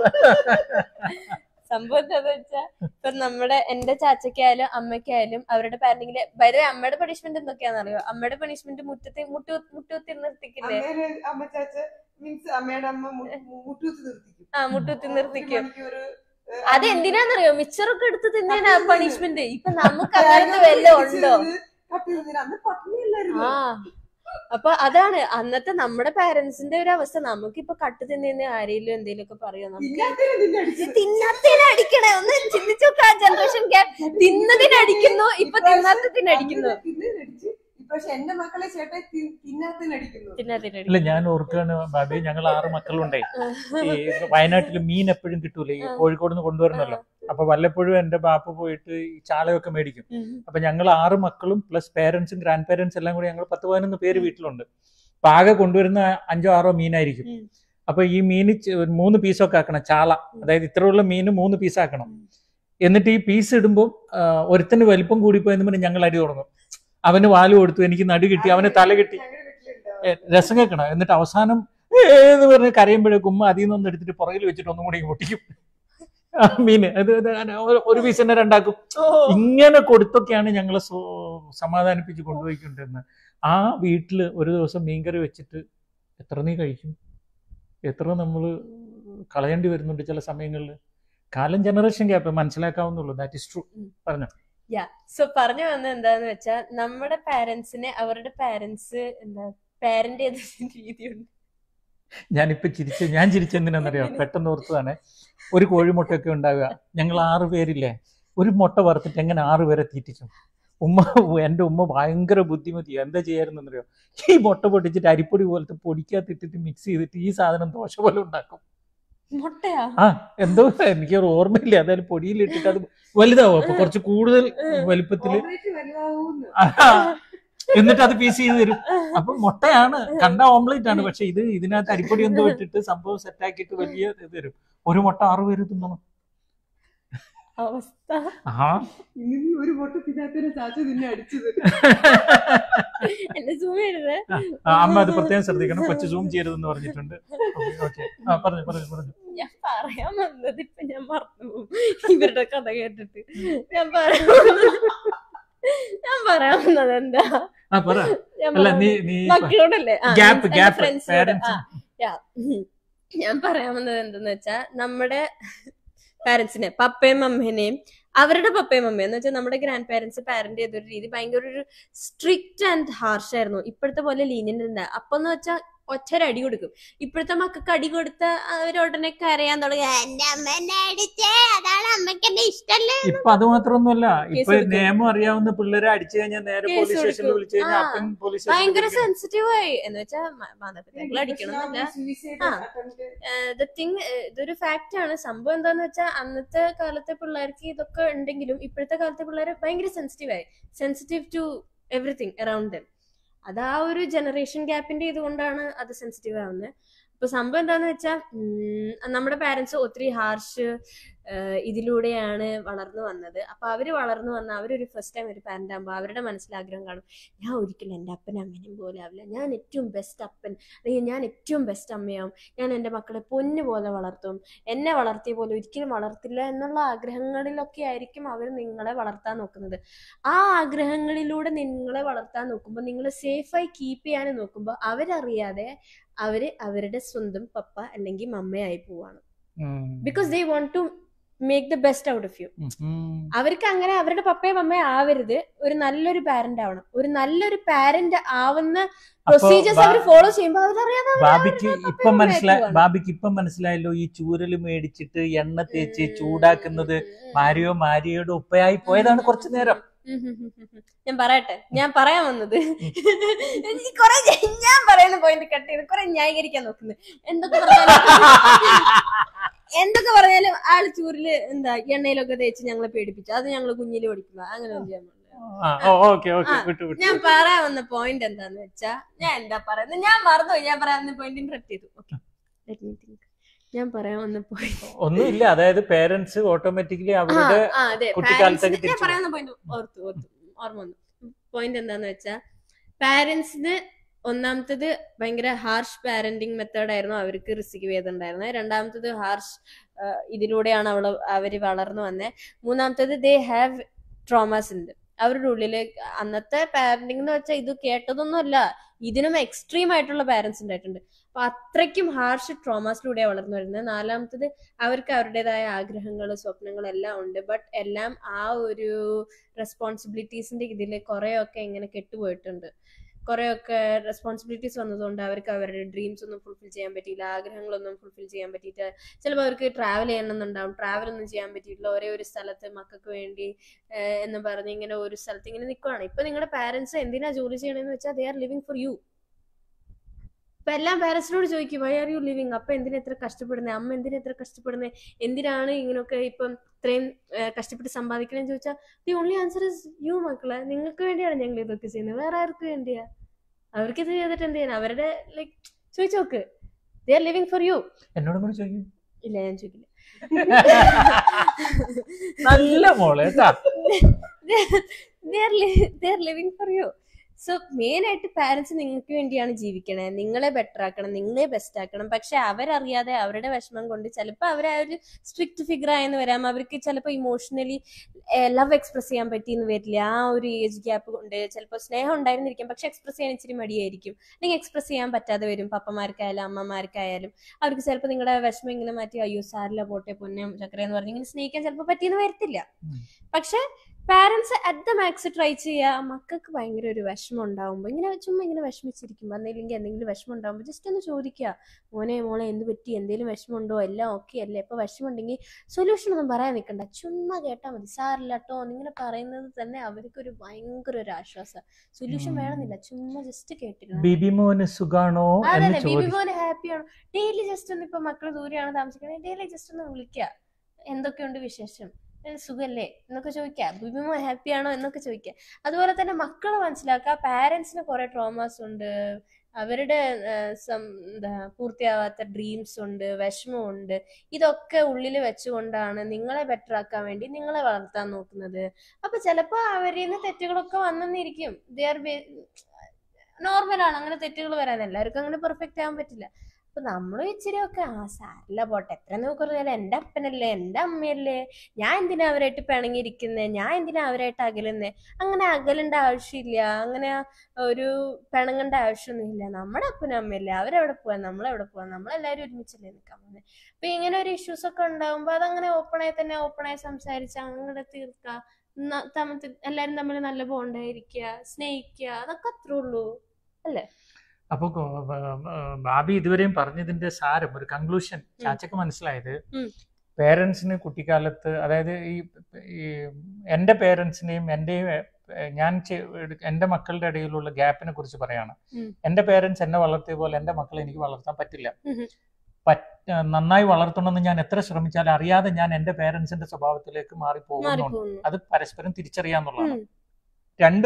സംഭവം എന്താന്ന് വെച്ചാ ഇപ്പൊ നമ്മുടെ എന്റെ ചാച്ചക്കായാലും അമ്മയ്ക്കായാലും അവരുടെ പാരന്റിങ്ങില് വരെ അമ്മയുടെ പണിഷ്മെന്റ് എന്തൊക്കെയാണെന്നറിയോ അമ്മയുടെ പണിഷ്മെന്റ് മുറ്റത്ത് മുട്ടു മുട്ടുകുത്തി നിർത്തിക്കില്ലേ അമ്മേനെ അമ്മ ചാച്ച മീൻസ് അമ്മയുടെ അമ്മ മു- മു- മുട്ടൂത്ത് നിർത്തിക്കും ആ മുട്ടുകുത്തി നിർത്തിക്കും ഒരു മണിക്കൂറ്, ഏ, അത് എന്തിനാന്നറിയോ മിച്ചറൊക്കെ എടുത്ത് തിന്നേനാ പണിഷ്മെന്റ് ഇപ്പൊ നമുക്ക് അങ്ങനത്തെ വല്ല ഉണ്ടോ കട്ട് ചെയ്തതിന് അന്ന് പട്ടിണിയല്ലായിരുന്നു ആ അപ്പൊ അതാണ് അന്നത്തെ നമ്മുടെ പാരന്റ്സിന്റെ ഒരു അവസ്ഥ നമുക്കിപ്പൊ കട്ട് തിന്നേന്ന് ആരെങ്കിലും എന്തെങ്കിലും ഒക്കെ പറയോ നമുക്ക് ഇല്ലാത്തതിനെ നിന്നെ അടിച്ചത്. തിന്നാത്തതിന് അടിക്കണേ ഒന്ന് ചിന്തിച്ചു നോക്ക് ആ ജനറേഷൻ ഗ്യാപ്പ് തിന്നതിന് അടിക്കുന്നു ഇപ്പൊ തിന്നാത്തതിന് അടിക്കുന്നു അന്ന് തിന്നതിന് അടിച്ച് പക്ഷെ എന്റെ മക്കളെ ചേട്ടൻ തിന്നാത്തതിന് അടിക്കുന്നു തിന്നാത്തതിന് അല്ല ഞാൻ ഓർക്കാണ് ബാബി ഞങ്ങൾ ആറ് മക്കളുണ്ടേ ഈ വയനാട്ടിൽ മീൻ എപ്പോഴും കിട്ടൂലേ ഈ കോഴിക്കോട് നിന്ന് കൊണ്ടുവരണല്ലോ അപ്പൊ വല്ലപ്പോഴും എന്റെ ബാപ്പ പോയിട്ട് ഈ ചാളയൊക്കെ മേടിക്കും അപ്പൊ ഞങ്ങൾ ആറ് മക്കളും പ്ലസ് പേരൻസും ഗ്രാൻഡ് പേരൻസ് എല്ലാം കൂടി ഞങ്ങൾ പത്ത് പതിനൊന്ന് പേര് വീട്ടിലുണ്ട് അപ്പൊ ആകെ കൊണ്ടുവരുന്ന അഞ്ചോ ആറോ മീനായിരിക്കും ഉം. അപ്പൊ ഈ മീന് ചെ- ഒരു മൂന്ന് പീസൊക്കെ ആക്കണം ചാള അതായത് ഇത്രയുള്ള മീന് മൂന്ന് പീസ് ആക്കണം ഉം. എന്നിട്ട് ഈ പീസ് ഇടുമ്പോൾ ഒരുത്തന് വലിപ്പം കൂടിപ്പോയെന്ന് പറഞ്ഞ് ഞങ്ങൾ അടി തുടങ്ങും അവന് വാല് കൊടുത്തു എനിക്ക് നടുു കിട്ടി അവന് തല കിട്ടി ഞങ്ങളുടെ വീട്ടിലുണ്ടോ ഏ, രസം കേൾക്കണം എന്നിട്ട് അവസാനം "ഏ" എന്ന് പറഞ്ഞ് കരയുമ്പോഴേക്കും ഉമ്മ അതിൽ നിന്നൊന്ന് എടുത്തിട്ട് പുറകിൽ വെച്ചിട്ട് ഒന്നും കൂടി പൊട്ടിക്കും ആ മീന് അത് ഇത് അങ്ങനെ ഒരു- ഒരു പീസ് തന്നെ രണ്ടാക്കും ഇങ്ങനെ കൊടുത്തൊക്കെയാണ് ഞങ്ങളെ സോ- സമാധാനിപ്പിച്ച് കൊണ്ടുപോയിക്കൊണ്ടിരുന്നത് ആ വീട്ടില് ഒരു ദിവസം മീൻകറി വെച്ചിട്ട് എത്ര നീ കഴിക്കും എത്ര നമ്മൾ കളയേണ്ടി വരുന്നുണ്ട് ചില സമയങ്ങളിൽ കാലം ജനറേഷൻ ഗ്യാപ്പ് മനസ്സിലാക്കാവുന്നുള്ളൂ ദാറ്റ് ഇസ് ട്രൂ പറഞ്ഞു സോ പറഞ്ഞു വന്നത് എന്താന്ന് വെച്ചാൽ നമ്മുടെ പാരന്റ്സിനെ അവരുടെ പാരന്റ്സ് എന്താ പാരന്റ് ചെയ്ത രീതിയുണ്ട് ഞാനിപ്പോ ചിരിച്ച ഞാൻ ചിരിച്ചെന്തിനാണെന്നറിയോ പെട്ടെന്ന് ഓർത്തതാണ് ഒരു കോഴിമുട്ടയൊക്കെ ഉണ്ടാവുക ഞങ്ങൾ ആറ് പേരില്ലേ ഒരു മുട്ട വറുത്തിട്ട് എങ്ങനെ ആറ് പേരെ തീറ്റിച്ചു ഉമ്മ എൻ്റെ ഉമ്മ ഭയങ്കര ബുദ്ധിമതി എന്താ ചെയ്യാറുന്നറിയോ ഈ മുട്ട പൊട്ടിച്ചിട്ട് അരിപ്പൊടി പോലത്തെ പൊടിക്കകത്തിട്ടിട്ട് മിക്സ് ചെയ്തിട്ട് ഈ സാധനം ദോശ പോലെ ഉണ്ടാക്കും മുട്ടയാ ആ എന്തോ എനിക്ക് ഒരു ഓർമ്മയില്ല അതായത് പൊടിയിലിട്ടിട്ട് അത് വലുതാവും അപ്പൊ കുറച്ച് കൂടുതൽ വലുപ്പത്തില് ഓംലെറ്റ് വലുതാവൂന്ന് ആ, എന്നിട്ട് അത് പീസ് ചെയ്ത് തരും അപ്പൊ മുട്ടയാണ് കണ്ട ഓംലേറ്റ് ആണ് പക്ഷെ ഇത് ഇതിനകത്ത് അരിപ്പൊടി എന്തോ ഇട്ടിട്ട് സംഭവം സെറ്റ് ആക്കിയിട്ട് വലിയ ഇത് തരും ഒരു മുട്ട ആറ് പേര് തിന്നണം അവസ്ഥ ആ ഇന്ന് നീ ഒരു പൊട്ട തിന്നാത്തൊരു ചാച്ചു നിന്നെ അടിച്ചത് എന്നെ സൂം ചെയ്യരുത് ആ, അമ്മ അത് പ്രത്യേകം ശ്രദ്ധിക്കണം കൊച്ചു സൂം ചെയ്യരുതെന്ന് പറഞ്ഞിട്ടുണ്ട് ഓക്കെ ആ പറഞ്ഞു പറഞ്ഞു പറഞ്ഞു ഞാൻ പറയാൻ വന്നത് ഇപ്പൊ ഞാൻ മറന്നു പോകും. ഇവരുടെ കഥ കേട്ടിട്ട് ഞാൻ പറയാൻ വന്നത് ഞാൻ പറയാൻ വന്നത് എന്താ ആ പറ ഞാൻ അല്ല പറയാൻ നീ നീ മക്കളോടല്ലേ ആ, ഗ്യാപ്പ് എന്റെ ഗ്യാപ്പ് friends-നോട്. പേരൻസ് ആ, yeah. ഞാൻ പറയാൻ വന്നത് എന്തെന്ന് വെച്ചാ നമ്മുടെ പാരന്റ്സിനെ പപ്പയും അമ്മേനെയും അവരുടെ പപ്പയും അമ്മയും എന്ന് വെച്ചാൽ നമ്മുടെ ഗ്രാൻഡ് പാരന്റ്സ് പാരന്റ് ചെയ്തൊരു രീതി ഭയങ്കര ഒരു സ്ട്രിക്റ്റ് ആൻഡ് ഹാർഷ് ആയിരുന്നു ഇപ്പോഴത്തെ പോലെ ലീനിയന്റ് ഉണ്ട് അപ്പൊ എന്ന് വെച്ചാൽ ഒറ്റരടി കൊടുക്കും ഇപ്പോഴത്തെ മക്കൾക്ക് അടി കൊടുത്ത അവർ ഉടനെ കരയാൻ തുടങ്ങി എന്റെ അമ്മ എന്നെ അടിച്ചേ അതാണ് അമ്മയ്ക്ക് എന്നെ ഇഷ്ടല്ലേ ഇപ്പൊ അത് മാത്രമൊന്നുമല്ല ഇപ്പൊ കേസ് കൊടുക്കും. നിയമം അറിയാവുന്ന പിള്ളേരെ അടിച്ചു കഴിഞ്ഞാൽ നേരെ കേസ് പോലീസ് സ്റ്റേഷനിൽ കൊടുക്കും. വിളിച്ചു കഴിഞ്ഞാൽ ആ. അപ്പൻ പോലീസ് ഭയങ്കര സ്റ്റേഷനിൽ സെൻസിറ്റീവ് ആയി എന്ന് വെച്ചാൽ മാതാപിതാക്കൾ അടിക്കണമെന്നില്ല സൂയിസൈഡ് ആ. ദ തിങ് ഇതൊരു ഫാക്റ്റ് ആണ് സംഭവം എന്താന്ന് വെച്ചാൽ അന്നത്തെ കാലത്തെ പിള്ളേർക്ക് ഇതൊക്കെ ഉണ്ടെങ്കിലും ഇപ്പോഴത്തെ കാലത്തെ പിള്ളേർ ഭയങ്കര സെൻസിറ്റീവ് ആയി sensitive to everything around them അത് ആ ഒരു ജനറേഷൻ ഗ്യാപ്പിന്റെ ഇതുകൊണ്ടാണ് അത് സെൻസിറ്റീവ് ആവുന്നത് അപ്പൊ സംഭവം എന്താന്ന് വെച്ചാൽ നമ്മുടെ പാരന്റ്സ് ഒത്തിരി ഹാർഷ് ഇതിലൂടെയാണ് വളർന്നു വന്നത് അപ്പൊ അവര് വളർന്നു വന്ന അവരൊരു ഫസ്റ്റ് ടൈം ഒരു പാരന്റ് ആകുമ്പോൾ അവരുടെ മനസ്സിൽ ആഗ്രഹം കാണും ഞാൻ ഒരിക്കലും എൻ്റെ അപ്പനും അമ്മയും പോലെ ആവില്ല ഞാൻ ഏറ്റവും ബെസ്റ്റ് അപ്പൻ അല്ലെങ്കിൽ ഞാൻ ഏറ്റവും ബെസ്റ്റ് അമ്മയാവും ഞാൻ എൻ്റെ മക്കളെ പൊന്നു പോലെ വളർത്തും എന്നെ വളർത്തിയ പോലെ ഒരിക്കലും വളർത്തില്ല എന്നുള്ള ആഗ്രഹങ്ങളിലൊക്കെ ആയിരിക്കും അവർ നിങ്ങളെ വളർത്താൻ നോക്കുന്നത് ആ ആഗ്രഹങ്ങളിലൂടെ നിങ്ങളെ വളർത്താൻ നോക്കുമ്പോൾ നിങ്ങളെ സേഫായി കീപ്പ് ചെയ്യാൻ നോക്കുമ്പോൾ അവരറിയാതെ അവര് അവരുടെ സ്വന്തം പപ്പ അല്ലെങ്കിൽ മമ്മയായി പോവാണ് because they want to make the best out of you അവർക്ക് അങ്ങനെ അവരുടെ പപ്പയും അമ്മയും ആവരുത് ഒരു നല്ലൊരു പാരന്റ് ആവണം ഒരു നല്ലൊരു പാരന്റ് ആവുന്ന പ്രൊസീജിയേഴ്സ് അവർ ഫോളോ ചെയ്യുമ്പോൾ അവരറിയാതെ ബാബിക്ക് അവരുടെ ഇപ്പം പപ്പയും മനസ്സിലായി അമ്മയും ബാബിക്ക് ഇപ്പം മനസ്സിലായല്ലോ ഈ ചൂരല് മേടിച്ചിട്ട് എണ്ണ തേച്ച് ചൂടാക്കുന്നത് മാരിയോ മാരിയോയുടെ ഉപ്പയായി പോയതാണ് കുറച്ചു നേരം ഉം ഉം ഉം ഉം ഉം. ഞാൻ പറയട്ടെ ഞാൻ പറയാൻ വന്നത് എനിക്ക് കുറെ ഞാൻ പറയുന്ന പോയിന്റ് കട്ട് ചെയ്ത് കുറെ ന്യായീകരിക്കാൻ നോക്കുന്നത് എന്തൊക്കെ പറഞ്ഞാലും എന്തൊക്കെ പറഞ്ഞാലും ആള് ചൂരില് എന്താ എണ്ണയിലൊക്കെ തേച്ച് ഞങ്ങളെ പേടിപ്പിച്ചു അത് ഞങ്ങൾ കുഞ്ഞില് പഠിക്കുക അങ്ങനെ ഒന്നും ചെയ്യാൻ പാടില്ല ഓക്കെ ഓക്കെ ആ, വിട്ടു വിട്ടു ഞാൻ പറയാൻ വന്ന പോയിന്റ് എന്താന്ന് വെച്ചാ ഞാൻ എന്താ പറയുന്നത് ഞാൻ മറന്നുപോയി ഞാൻ പറയാൻ വന്ന പോയിന്റ് ഇന്ററപ്റ്റ് ചെയ്തു ഓക്കെ ഞാൻ പറയാൻ വന്ന പോയിന്റ് ഒന്നുമില്ല അതായത് പേരൻസ് ഓട്ടോമാറ്റിക്കലി അവരുടെ ആ, അതെ. കുട്ടിക്കാലത്തേക്ക് Parents ന് ഞാൻ തിരിച്ചു പറയുന്ന പോയിന്റ് ഓർത്തു ഓർത്തു ഓർമ്മ വന്നു പോയിന്റ് എന്താന്ന് വെച്ചാ പാരന്റ്സിന് ഒന്നാമത്തത് ഭയങ്കര ഹാർഷ് പാരന്റിങ് മെത്തേഡായിരുന്നു അവർക്ക് റിസീവ് ചെയ്തിട്ടുണ്ടായിരുന്നത് രണ്ടാമത്തത് ഹാർഷ് ഇതിലൂടെയാണ് അവള് അവര് വളർന്നു വന്നത് മൂന്നാമത്തത് ദേ ഹാവ് ട്രോമാസ് ഉണ്ട് അവരുടെ ഉള്ളില് അന്നത്തെ പാരന്റിംഗ് എന്ന് വെച്ചാൽ ഇത് കേട്ടതൊന്നുമല്ല ഇതിനും എക്സ്ട്രീം ആയിട്ടുള്ള പാരന്റ്സ് ഉണ്ടായിട്ടുണ്ട് അപ്പൊ അത്രയ്ക്കും ഹാർഷ് ട്രോമാസിലൂടെയാണ് വളർന്നു വരുന്നത് നാലാമത്തത് അവർക്ക് അവരുടേതായ ആഗ്രഹങ്ങൾ സ്വപ്നങ്ങൾ എല്ലാം ഉണ്ട് ബട്ട് എല്ലാം ആ ഒരു റെസ്പോൺസിബിലിറ്റീസിന്റെ ഇതിൽ കുറെയൊക്കെ ഇങ്ങനെ കെട്ടുപോയിട്ടുണ്ട് കുറെയൊക്കെ റെസ്പോൺസിബിലിറ്റീസ് വന്നതുകൊണ്ട് അവർക്ക് അവരുടെ ഡ്രീംസ് ഒന്നും ഫുൾഫിൽ ചെയ്യാൻ പറ്റിയില്ല ആഗ്രഹങ്ങളൊന്നും ഫുൾഫിൽ ചെയ്യാൻ പറ്റിയിട്ട് ചിലപ്പോൾ അവർക്ക് ട്രാവൽ ചെയ്യണമെന്നുണ്ടാവും ട്രാവൽ ഒന്നും ചെയ്യാൻ പറ്റിയിട്ടില്ല ഒരേ ഒരു സ്ഥലത്ത് മക്കൾക്ക് വേണ്ടി ഏഹ്, എന്ന് പറഞ്ഞ് ഇങ്ങനെ ഒരു സ്ഥലത്ത് ഇങ്ങനെ നിൽക്കുവാണ് ഇപ്പൊ നിങ്ങളുടെ പാരന്റ്സ് എന്തിനാ ജോലി ചെയ്യണമെന്ന് വെച്ചാൽ they are living for you ഇപ്പൊ എല്ലാം പാരന്റ്സിനോട് ചോദിക്കും വൈ ആർ യു ലിവിങ് അപ്പൊ എന്തിനാ എത്ര കഷ്ടപ്പെടുന്നത് അമ്മ എന്തിനാ എത്ര കഷ്ടപ്പെടുന്നത് എന്തിനാണ് ഇങ്ങനെയൊക്കെ ഇപ്പം ഇത്രയും ഏഹ്, കഷ്ടപ്പെട്ട് സമ്പാദിക്കണമെന്ന് ചോദിച്ചാൽ the only answer is you മക്കളെ നിങ്ങൾക്ക് വേണ്ടിയാണ് ഞങ്ങൾ ഇതൊക്കെ ചെയ്യുന്നത് വേറെ ആർക്ക് വേണ്ടിയാ അവർക്ക് ഇത് ചെയ്തിട്ട് എന്ത് ചെയ്യാൻ അവരുടെ ലൈക്ക് ചോദിച്ചു നോക്ക് they are living for you എന്നോടും കൂടി ചോദിക്കും ഇല്ല ഞാൻ ചോദിക്കില്ല നല്ല മോളെ കേട്ടാ they are living for you so main ആയിട്ട് പാരന്റ്സ് നിങ്ങൾക്ക് വേണ്ടിയാണ് ജീവിക്കണേ നിങ്ങളെ ബെറ്റർ ആക്കണം നിങ്ങളെ ബെസ്റ്റ് ആക്കണം പക്ഷെ അവരറിയാതെ അവരുടെ വിഷമം കൊണ്ട് ചിലപ്പോൾ അവർ ആ ഒരു സ്ട്രിക്റ്റ് ഫിഗർ ആയെന്ന് വരാം അവർക്ക് ചിലപ്പോൾ ഇമോഷണലി ലവ് എക്സ്പ്രസ് ചെയ്യാൻ പറ്റിയെന്ന് വരില്ല ആ ഒരു ഏജ് ഗ്യാപ്പ് കൊണ്ട് ചിലപ്പോൾ സ്നേഹം ഉണ്ടായിരുന്നിരിക്കും പക്ഷെ എക്സ്പ്രസ് ചെയ്യാൻ ഇച്ചിരി മടിയായിരിക്കും അല്ലെങ്കിൽ എക്സ്പ്രസ് ചെയ്യാൻ പറ്റാതെ വരും പപ്പമാർക്കായാലും അമ്മമാർക്കായാലും അവർക്ക് ചിലപ്പോൾ നിങ്ങളുടെ വിഷമം ഇങ്ങനെ മാറ്റി അയ്യോ സാരില്ല പോട്ടെ പൊന്നെ ചക്കര എന്ന് പറഞ്ഞ് ഇങ്ങനെ സ്നേഹിക്കാൻ ചിലപ്പോൾ പറ്റിയെന്ന് വരത്തില്ല ഉം. പക്ഷെ parents at the max try ചെയ്യുക മക്കൾക്ക് ഭയങ്കര ഒരു വിഷമം ഉണ്ടാവുമ്പോൾ ഇങ്ങനെ ചുമ്മാ ഇങ്ങനെ വിഷമിച്ചിരിക്കുമ്പോൾ എന്തെങ്കിലും എന്തെങ്കിലും വിഷമം ഉണ്ടാകുമ്പോൾ ജസ്റ്റ് ഒന്ന് ചോദിക്കുക മോനെ മോളെ എന്ത് പറ്റി എന്തെങ്കിലും വിഷമമുണ്ടോ എല്ലാം ഓക്കെ അല്ലേ അപ്പോൾ വിഷമമുണ്ടെങ്കിൽ സൊല്യൂഷൻ ഒന്നും പറയാൻ നിൽക്കണ്ട ചുമ്മാ കേട്ടാൽ മതി സാറില്ല കേട്ടോ എന്നിങ്ങനെ പറയുന്നത് തന്നെ അവർക്കൊരു ഭയങ്കര ഒരു ആശ്വാസം സൊല്യൂഷൻ ഉം. വേണമെന്നില്ല ചുമ്മാ ജസ്റ്റ് കേട്ടിരുന്നു ബിബി മോന് സുഖാണോ എന്ന് അതന്നെ ബിബി ചോദിച്ചു മോനെ ഹാപ്പിയാണോ ഡെയിലി ജസ്റ്റ് ഒന്ന് ഇപ്പൊ മക്കൾ ദൂരെയാണ് താമസിക്കുന്നത് ഡെയിലി ജസ്റ്റ് ഒന്ന് വിളിക്കുക എന്തൊക്കെയുണ്ട് വിശേഷം ഏ, സുഖല്ലേ എന്നൊക്കെ ചോദിക്കുക ബിബി മോൻ ഹാപ്പിയാണോ എന്നൊക്കെ ചോദിക്കുക അതുപോലെ തന്നെ മക്കൾ മനസ്സിലാക്കുക പാരന്റ്സിന് കുറെ ട്രോമാസ് ഉണ്ട് അവരുടെ ആ, സം- എന്താ പൂർത്തിയാവാത്ത ഡ്രീംസ് ഉണ്ട് വിഷമമുണ്ട് ഇതൊക്കെ ഉള്ളിൽ വെച്ചുകൊണ്ടാണ് നിങ്ങളെ ബെറ്റർ ആക്കാൻ വേണ്ടി നിങ്ങളെ വളർത്താൻ നോക്കുന്നത് അപ്പൊ ചിലപ്പോ അവരിൽ നിന്ന് തെറ്റുകളൊക്കെ വന്നെന്നിരിക്കും ദേ ആർ നോർമലാണ് അങ്ങനെ തെറ്റുകൾ വരാൻ എല്ലാവർക്കും അങ്ങനെ പെർഫെക്റ്റ് ആവാൻ പറ്റില്ല അപ്പൊ നമ്മൾ ഇച്ചിരി ഒക്കെ ആ സാരില്ല പോട്ടെ എത്ര നോക്കി പറഞ്ഞാൽ എന്റെ അപ്പനല്ലേ എന്റെ അമ്മയല്ലേ ഞാൻ എന്തിനാ അവരായിട്ട് പിണങ്ങിയിരിക്കുന്നേ ഞാൻ എന്തിനാ അവരായിട്ട് അകലുന്നേ അങ്ങനെ അകലേണ്ട ആവശ്യമില്ല അങ്ങനെ ഒരു പിണങ്ങേണ്ട ആവശ്യമൊന്നുമില്ല നമ്മുടെ അപ്പനും അമ്മയല്ലേ അവരെവിടെ പോവാൻ നമ്മളെവിടെ പോവാൻ നമ്മളെല്ലാവരും ഒരുമിച്ചല്ലേ നിൽക്കാൻ പോകുന്നത് അപ്പൊ ഇങ്ങനെ ഒരു ഇഷ്യൂസ് ഒക്കെ ഉണ്ടാകുമ്പോൾ അതങ്ങനെ ഓപ്പണായി തന്നെ ഓപ്പണായി സംസാരിച്ച് അങ്ങനെ തീർക്കുക ന- തമ്മിൽ എല്ലാരും തമ്മിൽ നല്ല ബോണ്ടായിരിക്കുക സ്നേഹിക്കുക അതൊക്കെ അത്രേ ഉള്ളൂ അപ്പൊ ഗോ- ബ- ബ- ബാബി ഇതുവരെയും പറഞ്ഞതിന്റെ സാരം ഒരു കൺക്ലൂഷൻ ചാച്ചക്ക് മനസ്സിലായത് ഉം. പേരൻസിന് കുട്ടിക്കാലത്ത് അതായത് ഈ ഈ എൻ്റെ പേരൻസിനെയും എൻ്റെയും എ- ഞാൻ ചെ- എടു- എൻ്റെ മക്കളുടെ ഇടയിലുള്ള ഗ്യാപ്പിനെ കുറിച്ച് പറയാണ് ഉം. എൻ്റെ പേരൻസ് എന്നെ വളർത്തിയ പോലെ എൻ്റെ മക്കളെ എനിക്ക് വളർത്താൻ പറ്റില്ല ഉം. പറ്റ നന്നായി വളർത്തണമെന്ന് ഞാൻ എത്ര ശ്രമിച്ചാലും അറിയാതെ ഞാൻ എൻ്റെ പേരൻസിന്റെ സ്വഭാവത്തിലേക്ക് മാറി പോകുന്നുണ്ട് മാറിപ്പോകുന്നു അത് പരസ്പരം തിരിച്ചറിയാന്നുള്ളതാണ് ഉം. രണ്ട്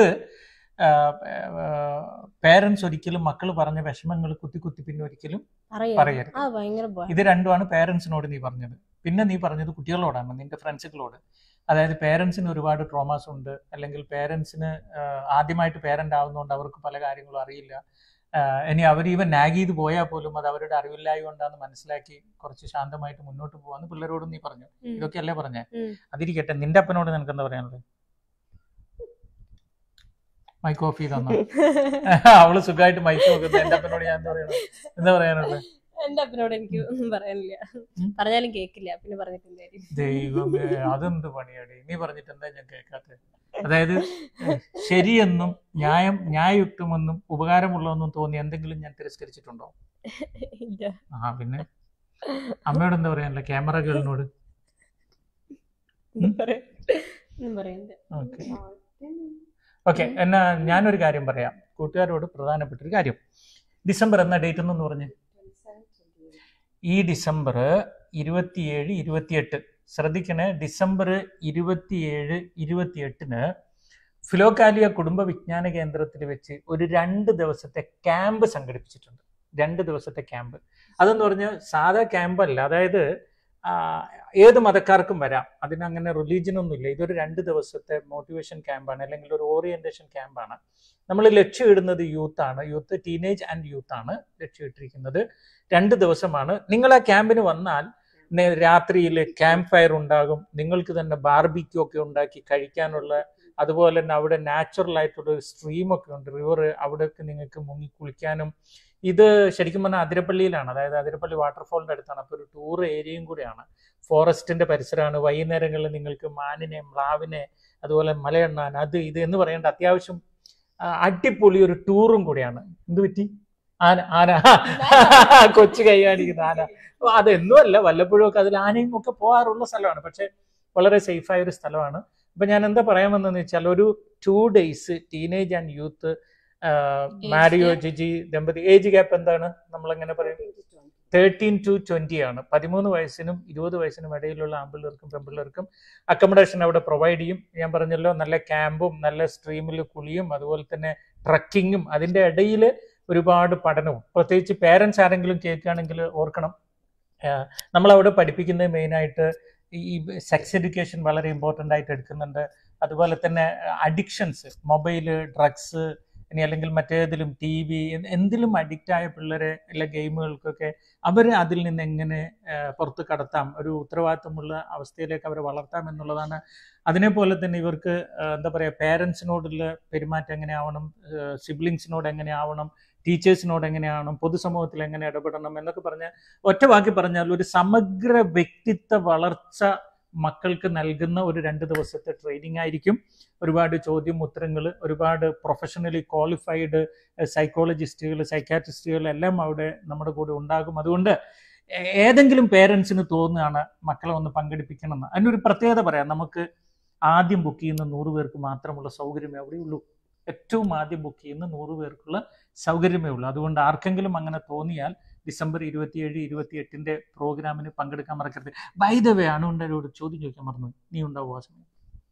പേരൻസ് ഒരിക്കലും മക്കൾ പറഞ്ഞ വിഷമങ്ങൾ കുത്തി കുത്തി പിന്നെ ഒരിക്കലും പറയാ പറയരുത് ആ ഭയങ്കര ബോയ് ഇത് രണ്ടുമാണ് പേരൻസിനോട് നീ പറഞ്ഞത് പിന്നെ നീ പറഞ്ഞത് കുട്ടികളോടാണ് നിന്റെ ഫ്രണ്ട്സുകളോട് അതായത് പേരൻസിന് ഒരുപാട് ട്രോമാസ് ഉണ്ട് അല്ലെങ്കിൽ പേരൻസിന് ആദ്യമായിട്ട് പേരന്റ് ആവുന്നതുകൊണ്ട് അവർക്ക് പല കാര്യങ്ങളും അറിയില്ല ആഹ് ഇനി അവർ ഈവൻ നാഗ് ചെയ്ത് പോയാൽ പോലും അത് അവരുടെ അറിവില്ലായി കൊണ്ടാന്ന് മനസ്സിലാക്കി കുറച്ച് ശാന്തമായിട്ട് മുന്നോട്ട് പോവാന്ന് പിള്ളേരോടും നീ പറഞ്ഞു ഉം. ഇതൊക്കെയല്ലേ പറഞ്ഞേ ഉം. അതിരിക്കട്ടെ നിന്റെ അപ്പനോട് നിനക്ക് എന്താ പറയാനുള്ളത് മൈക്ക് ഓഫ് ചെയ്തന്നോ അവള് സുഖമായിട്ട് മൈക്ക് നോക്കുന്നത് എന്റെ അപ്പനോട് ഞാൻ എന്താ പറയണത് എന്താ പറയാനുള്ളത് എന്റെ അപ്പനോട് എനിക്ക് ഒന്നും പറയാനില്ല ഉം. പറഞ്ഞാലും കേക്കില്ല പിന്നെ പറഞ്ഞിട്ട് കാര്യം ദൈവമേ അതെന്ത് പണിയാടി നീ പറഞ്ഞിട്ട് എന്താ ഞാൻ കേൾക്കാത്തത് അതായത് ഏഹ്, ശരിയെന്നും ന്യായം ന്യായയുക്തമെന്നും ഉപകാരമുള്ളതെന്നും തോന്നി എന്തെങ്കിലും ഞാൻ തിരസ്കരിച്ചിട്ടുണ്ടോ ഇല്ല ആ പിന്നെ അമ്മയോട് എന്താ പറയാനല്ല ക്യാമറ ഗേളിനോട് ഉം? ഒന്നും പറയാനില്ല ഓക്കെ ഓക്കെ എന്നാ ഞാനൊരു കാര്യം പറയാം കൂട്ടുകാരോട് പ്രധാനപ്പെട്ട ഒരു കാര്യം ഡിസംബർ എന്ന ഡേറ്റ് എന്നൊന്ന് പറഞ്ഞ് ഈ ഡിസംബർ ഇരുപത്തിയേഴ് ഇരുപത്തിയെട്ട് ശ്രദ്ധിക്കണേ ഡിസംബർ ഇരുപത്തിയേഴ് ഇരുപത്തിയെട്ടിന് ഫിലോകാലിയ കുടുംബ വിജ്ഞാന കേന്ദ്രത്തിൽ വെച്ച് ഒരു രണ്ട് ദിവസത്തെ ക്യാമ്പ് സംഘടിപ്പിച്ചിട്ടുണ്ട് രണ്ട് ദിവസത്തെ ക്യാമ്പ് അതെന്ന് പറഞ്ഞാൽ സാധാ ക്യാമ്പ് അല്ല അതായത് ആ, ഏത് മതക്കാർക്കും വരാം അതിനങ്ങനെ റിലീജിയൻ ഒന്നുമില്ല ഇതൊരു രണ്ട് ദിവസത്തെ മോട്ടിവേഷൻ ക്യാമ്പാണ് അല്ലെങ്കിൽ ഒരു ഓറിയന്റേഷൻ ക്യാമ്പാണ് നമ്മൾ ലക്ഷ്യമിടുന്നത് യൂത്താണ് യൂത്ത് ടീനേജ് ആൻഡ് യൂത്ത് ആണ് ലക്ഷ്യമിട്ടിരിക്കുന്നത് രണ്ട് ദിവസമാണ് നിങ്ങൾ ആ ക്യാമ്പിന് വന്നാൽ രാത്രിയിൽ ക്യാമ്പ് ഫയർ ഉണ്ടാകും നിങ്ങൾക്ക് തന്നെ ബാർബിക്യൂ ഒക്കെ ഉണ്ടാക്കി കഴിക്കാനുള്ള അതുപോലെ തന്നെ അവിടെ നാച്ചുറൽ ആയിട്ടുള്ള ഒരു സ്ട്രീം ഒക്കെ ഉണ്ട് റിവർ അവിടെയൊക്കെ നിങ്ങൾക്ക് മുങ്ങി കുളിക്കാനും ഇത് ശരിക്കും പറഞ്ഞാൽ അതിരപ്പള്ളിയിലാണ് അതായത് അതിരപ്പള്ളി വാട്ടർഫോളിന്റെ അടുത്താണ് അപ്പോൾ ഒരു ടൂർ ഏരിയയും കൂടിയാണ് ഫോറസ്റ്റിന്റെ പരിസരമാണ് വൈകുന്നേരങ്ങളിൽ നിങ്ങൾക്ക് മാനിനെ മ്ലാവിനെ അതുപോലെ മലയെണ്ണാൻ അത് ഇത് എന്ന് പറയേണ്ട അത്യാവശ്യം ആ, അടിപൊളി ഒരു ടൂറും കൂടിയാണ് എന്ത് പറ്റി ആന ആന കൊച്ചു കൈകാണിക്കുന്ന ആന അപ്പൊ അതൊന്നുമല്ല വല്ലപ്പോഴും ഒക്കെ അതിൽ ആനയും ഒക്കെ പോകാറുള്ള സ്ഥലമാണ് പക്ഷെ വളരെ സേഫായ ഒരു സ്ഥലമാണ് അപ്പൊ ഞാൻ എന്താ പറയാൻ വന്നതെന്ന് വെച്ചാൽ ഒരു two days teenage and youth Mario gap? Giji ദമ്പതി ഏജ് ഗ്യാപ്പ് എന്താണ് നമ്മളെങ്ങനെ പറയും തേർട്ടീൻ ടു ട്വന്റി ആണ് പതിമൂന്ന് വയസ്സിനും ഇരുപത് വയസ്സിനും ഇടയിലുള്ള ആമ്പിള്ളേർക്കും പെൺപിള്ളേർക്കും അക്കോമഡേഷൻ അവിടെ പ്രൊവൈഡ് ചെയ്യും ഞാൻ പറഞ്ഞല്ലോ നല്ല ക്യാമ്പും നല്ല സ്ട്രീമിൽ കുളിയും അതുപോലെ തന്നെ ട്രക്കിങ്ങും അതിന്റെ ഇടയിൽ ഒരുപാട് പഠനവും പ്രത്യേകിച്ച് പേരൻസ് ആരെങ്കിലും കേൾക്കുകയാണെങ്കിൽ ഓർക്കണം നമ്മൾ അവിടെ പഠിപ്പിക്കുന്നത് മെയിനായിട്ട് ഈ സെക്സ് എഡ്യൂക്കേഷൻ വളരെ ഇമ്പോർട്ടൻ്റ് ആയിട്ട് എടുക്കുന്നുണ്ട് അതുപോലെ തന്നെ അഡിക്ഷൻസ് മൊബൈല് ഡ്രഗ്സ് ഇനി അല്ലെങ്കിൽ മറ്റേതിലും ടി വി എന്തിലും അഡിക്റ്റ് ആയ പിള്ളേരെ എല്ലാ ഗെയിമുകൾക്കൊക്കെ അവർ അതിൽ നിന്ന് എങ്ങനെ ആ, പുറത്ത് കടത്താം ഒരു ഉത്തരവാദിത്തമുള്ള അവസ്ഥയിലേക്ക് അവരെ വളർത്താം എന്നുള്ളതാണ് അതിനെപ്പോലെ തന്നെ ഇവർക്ക് ആ, എന്താ പറയുക പേരൻസിനോടുള്ള പെരുമാറ്റം എങ്ങനെയാവണം സിബ്ലിങ്സിനോട് എങ്ങനെയാവണം ടീച്ചേഴ്സിനോട് എങ്ങനെയാവണം പൊതുസമൂഹത്തിൽ എങ്ങനെ ഇടപെടണം എന്നൊക്കെ പറഞ്ഞ ഒറ്റ വാക്കി പറഞ്ഞാൽ ഒരു സമഗ്ര വ്യക്തിത്വ വളർച്ച മക്കൾക്ക് നൽകുന്ന ഒരു രണ്ട് ദിവസത്തെ ട്രെയിനിങ് ആയിരിക്കും ഒരുപാട് ചോദ്യം ഉത്തരങ്ങൾ ഒരുപാട് പ്രൊഫഷണലി ക്വാളിഫൈഡ് സൈക്കോളജിസ്റ്റുകൾ സൈക്കാട്രിസ്റ്റുകൾ എല്ലാം അവിടെ നമ്മുടെ കൂടെ ഉണ്ടാകും അതുകൊണ്ട് ഏ- ഏതെങ്കിലും പേരൻസിന് തോന്നുകയാണ് മക്കളെ ഒന്ന് പങ്കെടുപ്പിക്കണം എന്ന് അതിനൊരു പ്രത്യേകത പറയാം നമുക്ക് ആദ്യം ബുക്ക് ചെയ്യുന്ന നൂറ് പേർക്ക് മാത്രമുള്ള സൗകര്യമേ അവിടെയുള്ളൂ ഏറ്റവും ആദ്യം ബുക്ക് ചെയ്യുന്ന നൂറ് പേർക്കുള്ള സൗകര്യമേ ഉള്ളൂ അതുകൊണ്ട് ആർക്കെങ്കിലും അങ്ങനെ തോന്നിയാൽ ഡിസംബർ ഇരുപത്തിയേഴ് ഇരുപത്തി എട്ടിന്റെ പ്രോഗ്രാമിന് പങ്കെടുക്കാൻ മറക്കരുത് ബൈ ദ വേ അനുണ്ടൊരു ചോദ്യം ചോദിക്കാൻ മറന്നു നീ ഉണ്ടാവും ആ സമയം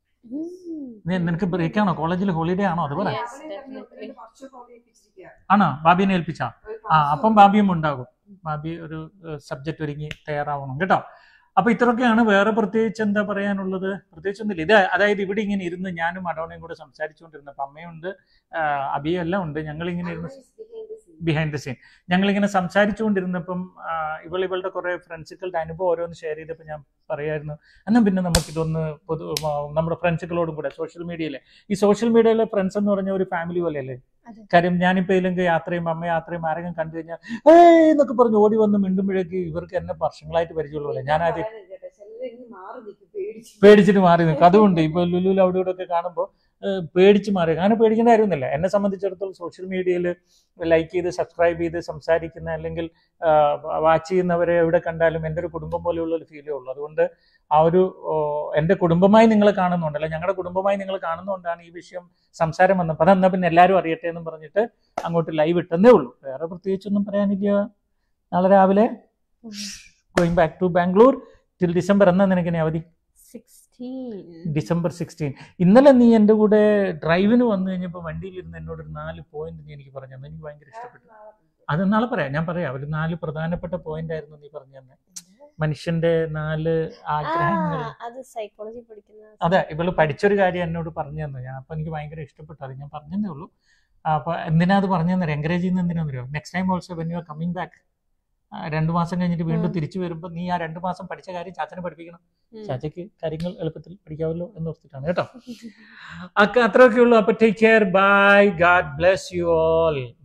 നീ നിനക്ക് ബ്രേക്ക് ആണോ കോളേജിൽ ഹോളിഡേ ആണോ അതുപോലെ Yes, അവനെ തന്നെ definitely. ഒരു വർഷം ഏൽപ്പിച്ചിരിക്കുക ആണോ ബാബിനെ ഏൽപ്പിച്ചാ ഒരു ആ ക്ലാസ് അപ്പം ബാബിയും ഉണ്ടാകും ബാബി ഒരു സബ്ജക്റ്റ് ഒരുങ്ങി തയ്യാറാവണം കേട്ടോ അപ്പൊ ഇത്രയൊക്കെയാണ് വേറെ പ്രത്യേകിച്ച് എന്താ പറയാനുള്ളത് പ്രത്യേകിച്ച് ഒന്നുമില്ല ഇത് അതായത് ഇവിടെ ഇങ്ങനെ ഇരുന്ന് ഞാനും അടോണയും കൂടെ സംസാരിച്ചുകൊണ്ടിരുന്നപ്പോ അമ്മയുണ്ട് ആ, അബിയും എല്ലാം ഉണ്ട് ഞങ്ങൾ ഇങ്ങനെ ഇരുന്ന് Amma is behind the scene. Behind the scene ഞങ്ങളിങ്ങനെ സംസാരിച്ചുകൊണ്ടിരുന്നപ്പം ആ, ഇവൾ ഇവളുടെ കുറെ ഫ്രണ്ട്സുകളുടെ അനുഭവം ഓരോന്ന് ഷെയർ ചെയ്തപ്പോൾ ഞാൻ പറയായിരുന്നു എന്നാൽ പിന്നെ നമുക്കിതൊന്ന് പൊതു ആ, നമ്മുടെ ഫ്രണ്ട്സുകളോടും കൂടെ സോഷ്യൽ മീഡിയയിലെ ഈ സോഷ്യൽ മീഡിയയിലെ ഫ്രണ്ട്സ് എന്ന് പറഞ്ഞ ഒരു ഫാമിലി പോലെയല്ലേ അതെ. കാര്യം ഞാനിപ്പോ ഇതിലെങ്കിൽ യാത്രയും അമ്മ യാത്രയും ആരെങ്കിലും കണ്ടു കഴിഞ്ഞാൽ ഏയ് എന്നൊക്കെ പറഞ്ഞ് ഓടി വന്ന് മിണ്ടുമ്പോഴേക്ക് ഇവർക്ക് എന്നെ വർഷങ്ങളായിട്ട് പരിചയമുള്ളൂ ഞാൻ ആദ്യം പറയാനുണ്ട് കേട്ടോ. ചിലര് ഇങ്ങ് മാറി നിൽക്കും പേടിച്ച്. പേടിച്ചിട്ട് മാറി നിൽക്കും അതുകൊണ്ട് ഇപ്പൊ ലുലുവിൽ അവിടെ ഇവിടെ ഒക്കെ കാണുമ്പോൾ പേടിച്ച് മാറി അങ്ങനെ പേടിക്കേണ്ട കാര്യമൊന്നുമില്ല എന്നെ സംബന്ധിച്ചിടത്തോളം സോഷ്യൽ മീഡിയയിൽ ലൈക്ക് ചെയ്ത് സബ്സ്ക്രൈബ് ചെയ്ത് സംസാരിക്കുന്ന അല്ലെങ്കിൽ വാച്ച് ചെയ്യുന്നവരെ എവിടെ കണ്ടാലും എൻ്റെ ഒരു കുടുംബം പോലെയുള്ള ഒരു ഫീലേ ഉള്ളൂ അതുകൊണ്ട് ആ ഒരു ഓ, എൻ്റെ കുടുംബമായി നിങ്ങൾ കാണുന്നുണ്ടല്ലോ ഞങ്ങളുടെ കുടുംബമായി നിങ്ങൾ കാണുന്നതുകൊണ്ടാണ് ഈ വിഷയം സംസാരം വന്നപ്പോൾ അതെന്നാ പിന്നെ എല്ലാവരും അറിയട്ടെ എന്ന് പറഞ്ഞിട്ട് അങ്ങോട്ട് ലൈവ് ഇട്ടെന്നേ ഉള്ളൂ വേറെ പ്രത്യേകിച്ചൊന്നും പറയാനില്ല നാളെ രാവിലെ going back to Bangalore till December എന്നാ നിനക്ക് ഇനി അവധി സിക്സ്റ്റീൻ ഡിസംബർ സിക്സ്റ്റീൻ ഇന്നലെ നീ എൻ്റെ കൂടെ ഡ്രൈവിന് വന്നു കഴിഞ്ഞപ്പോൾ വണ്ടിയിലിരുന്ന് എന്നോട് ഒരു നാല് പോയിന്റ് നീ എനിക്ക് പറഞ്ഞു തന്നെ എനിക്ക് ഭയങ്കര ഇഷ്ടപ്പെട്ടു അത് നാളെ പറയാം ഞാൻ പറയാം ഒരു നാല് പ്രധാനപ്പെട്ട പോയിന്റ് ആയിരുന്നു നീ പറഞ്ഞു തന്നെ മനുഷ്യന്റെ നാല് ആഗ്രഹങ്ങൾ അത് സൈക്കോളജി പഠിക്കുന്ന അതെ ഇവള് പഠിച്ചൊരു കാര്യം എന്നോട് പറഞ്ഞു തന്നു ഞാൻ അപ്പൊ എനിക്ക് ഭയങ്കര ഇഷ്ടപ്പെട്ടു അത് ഞാൻ പറഞ്ഞതേ ഉള്ളൂ അപ്പൊ എന്തിനാ അത് പറഞ്ഞു തന്നെ എൻകറേജ് ചെയ്യുന്ന എന്തിനാന്ന് അറിയോ next time also when you are coming back രണ്ടു മാസം കഴിഞ്ഞിട്ട് വീണ്ടും ഉം. തിരിച്ചു വരുമ്പോൾ നീ ആ രണ്ടു മാസം പഠിച്ച കാര്യം ചാച്ചനെ പഠിപ്പിക്കണം ഉം. ചാച്ചയ്ക്ക് കാര്യങ്ങൾ എളുപ്പത്തിൽ പഠിക്കാമല്ലോ എന്ന് ഓർത്തിട്ടാണ് കേട്ടോ അക്ക അത്രയൊക്കെ ഉള്ളൂ അപ്പൊ take care bye God bless you all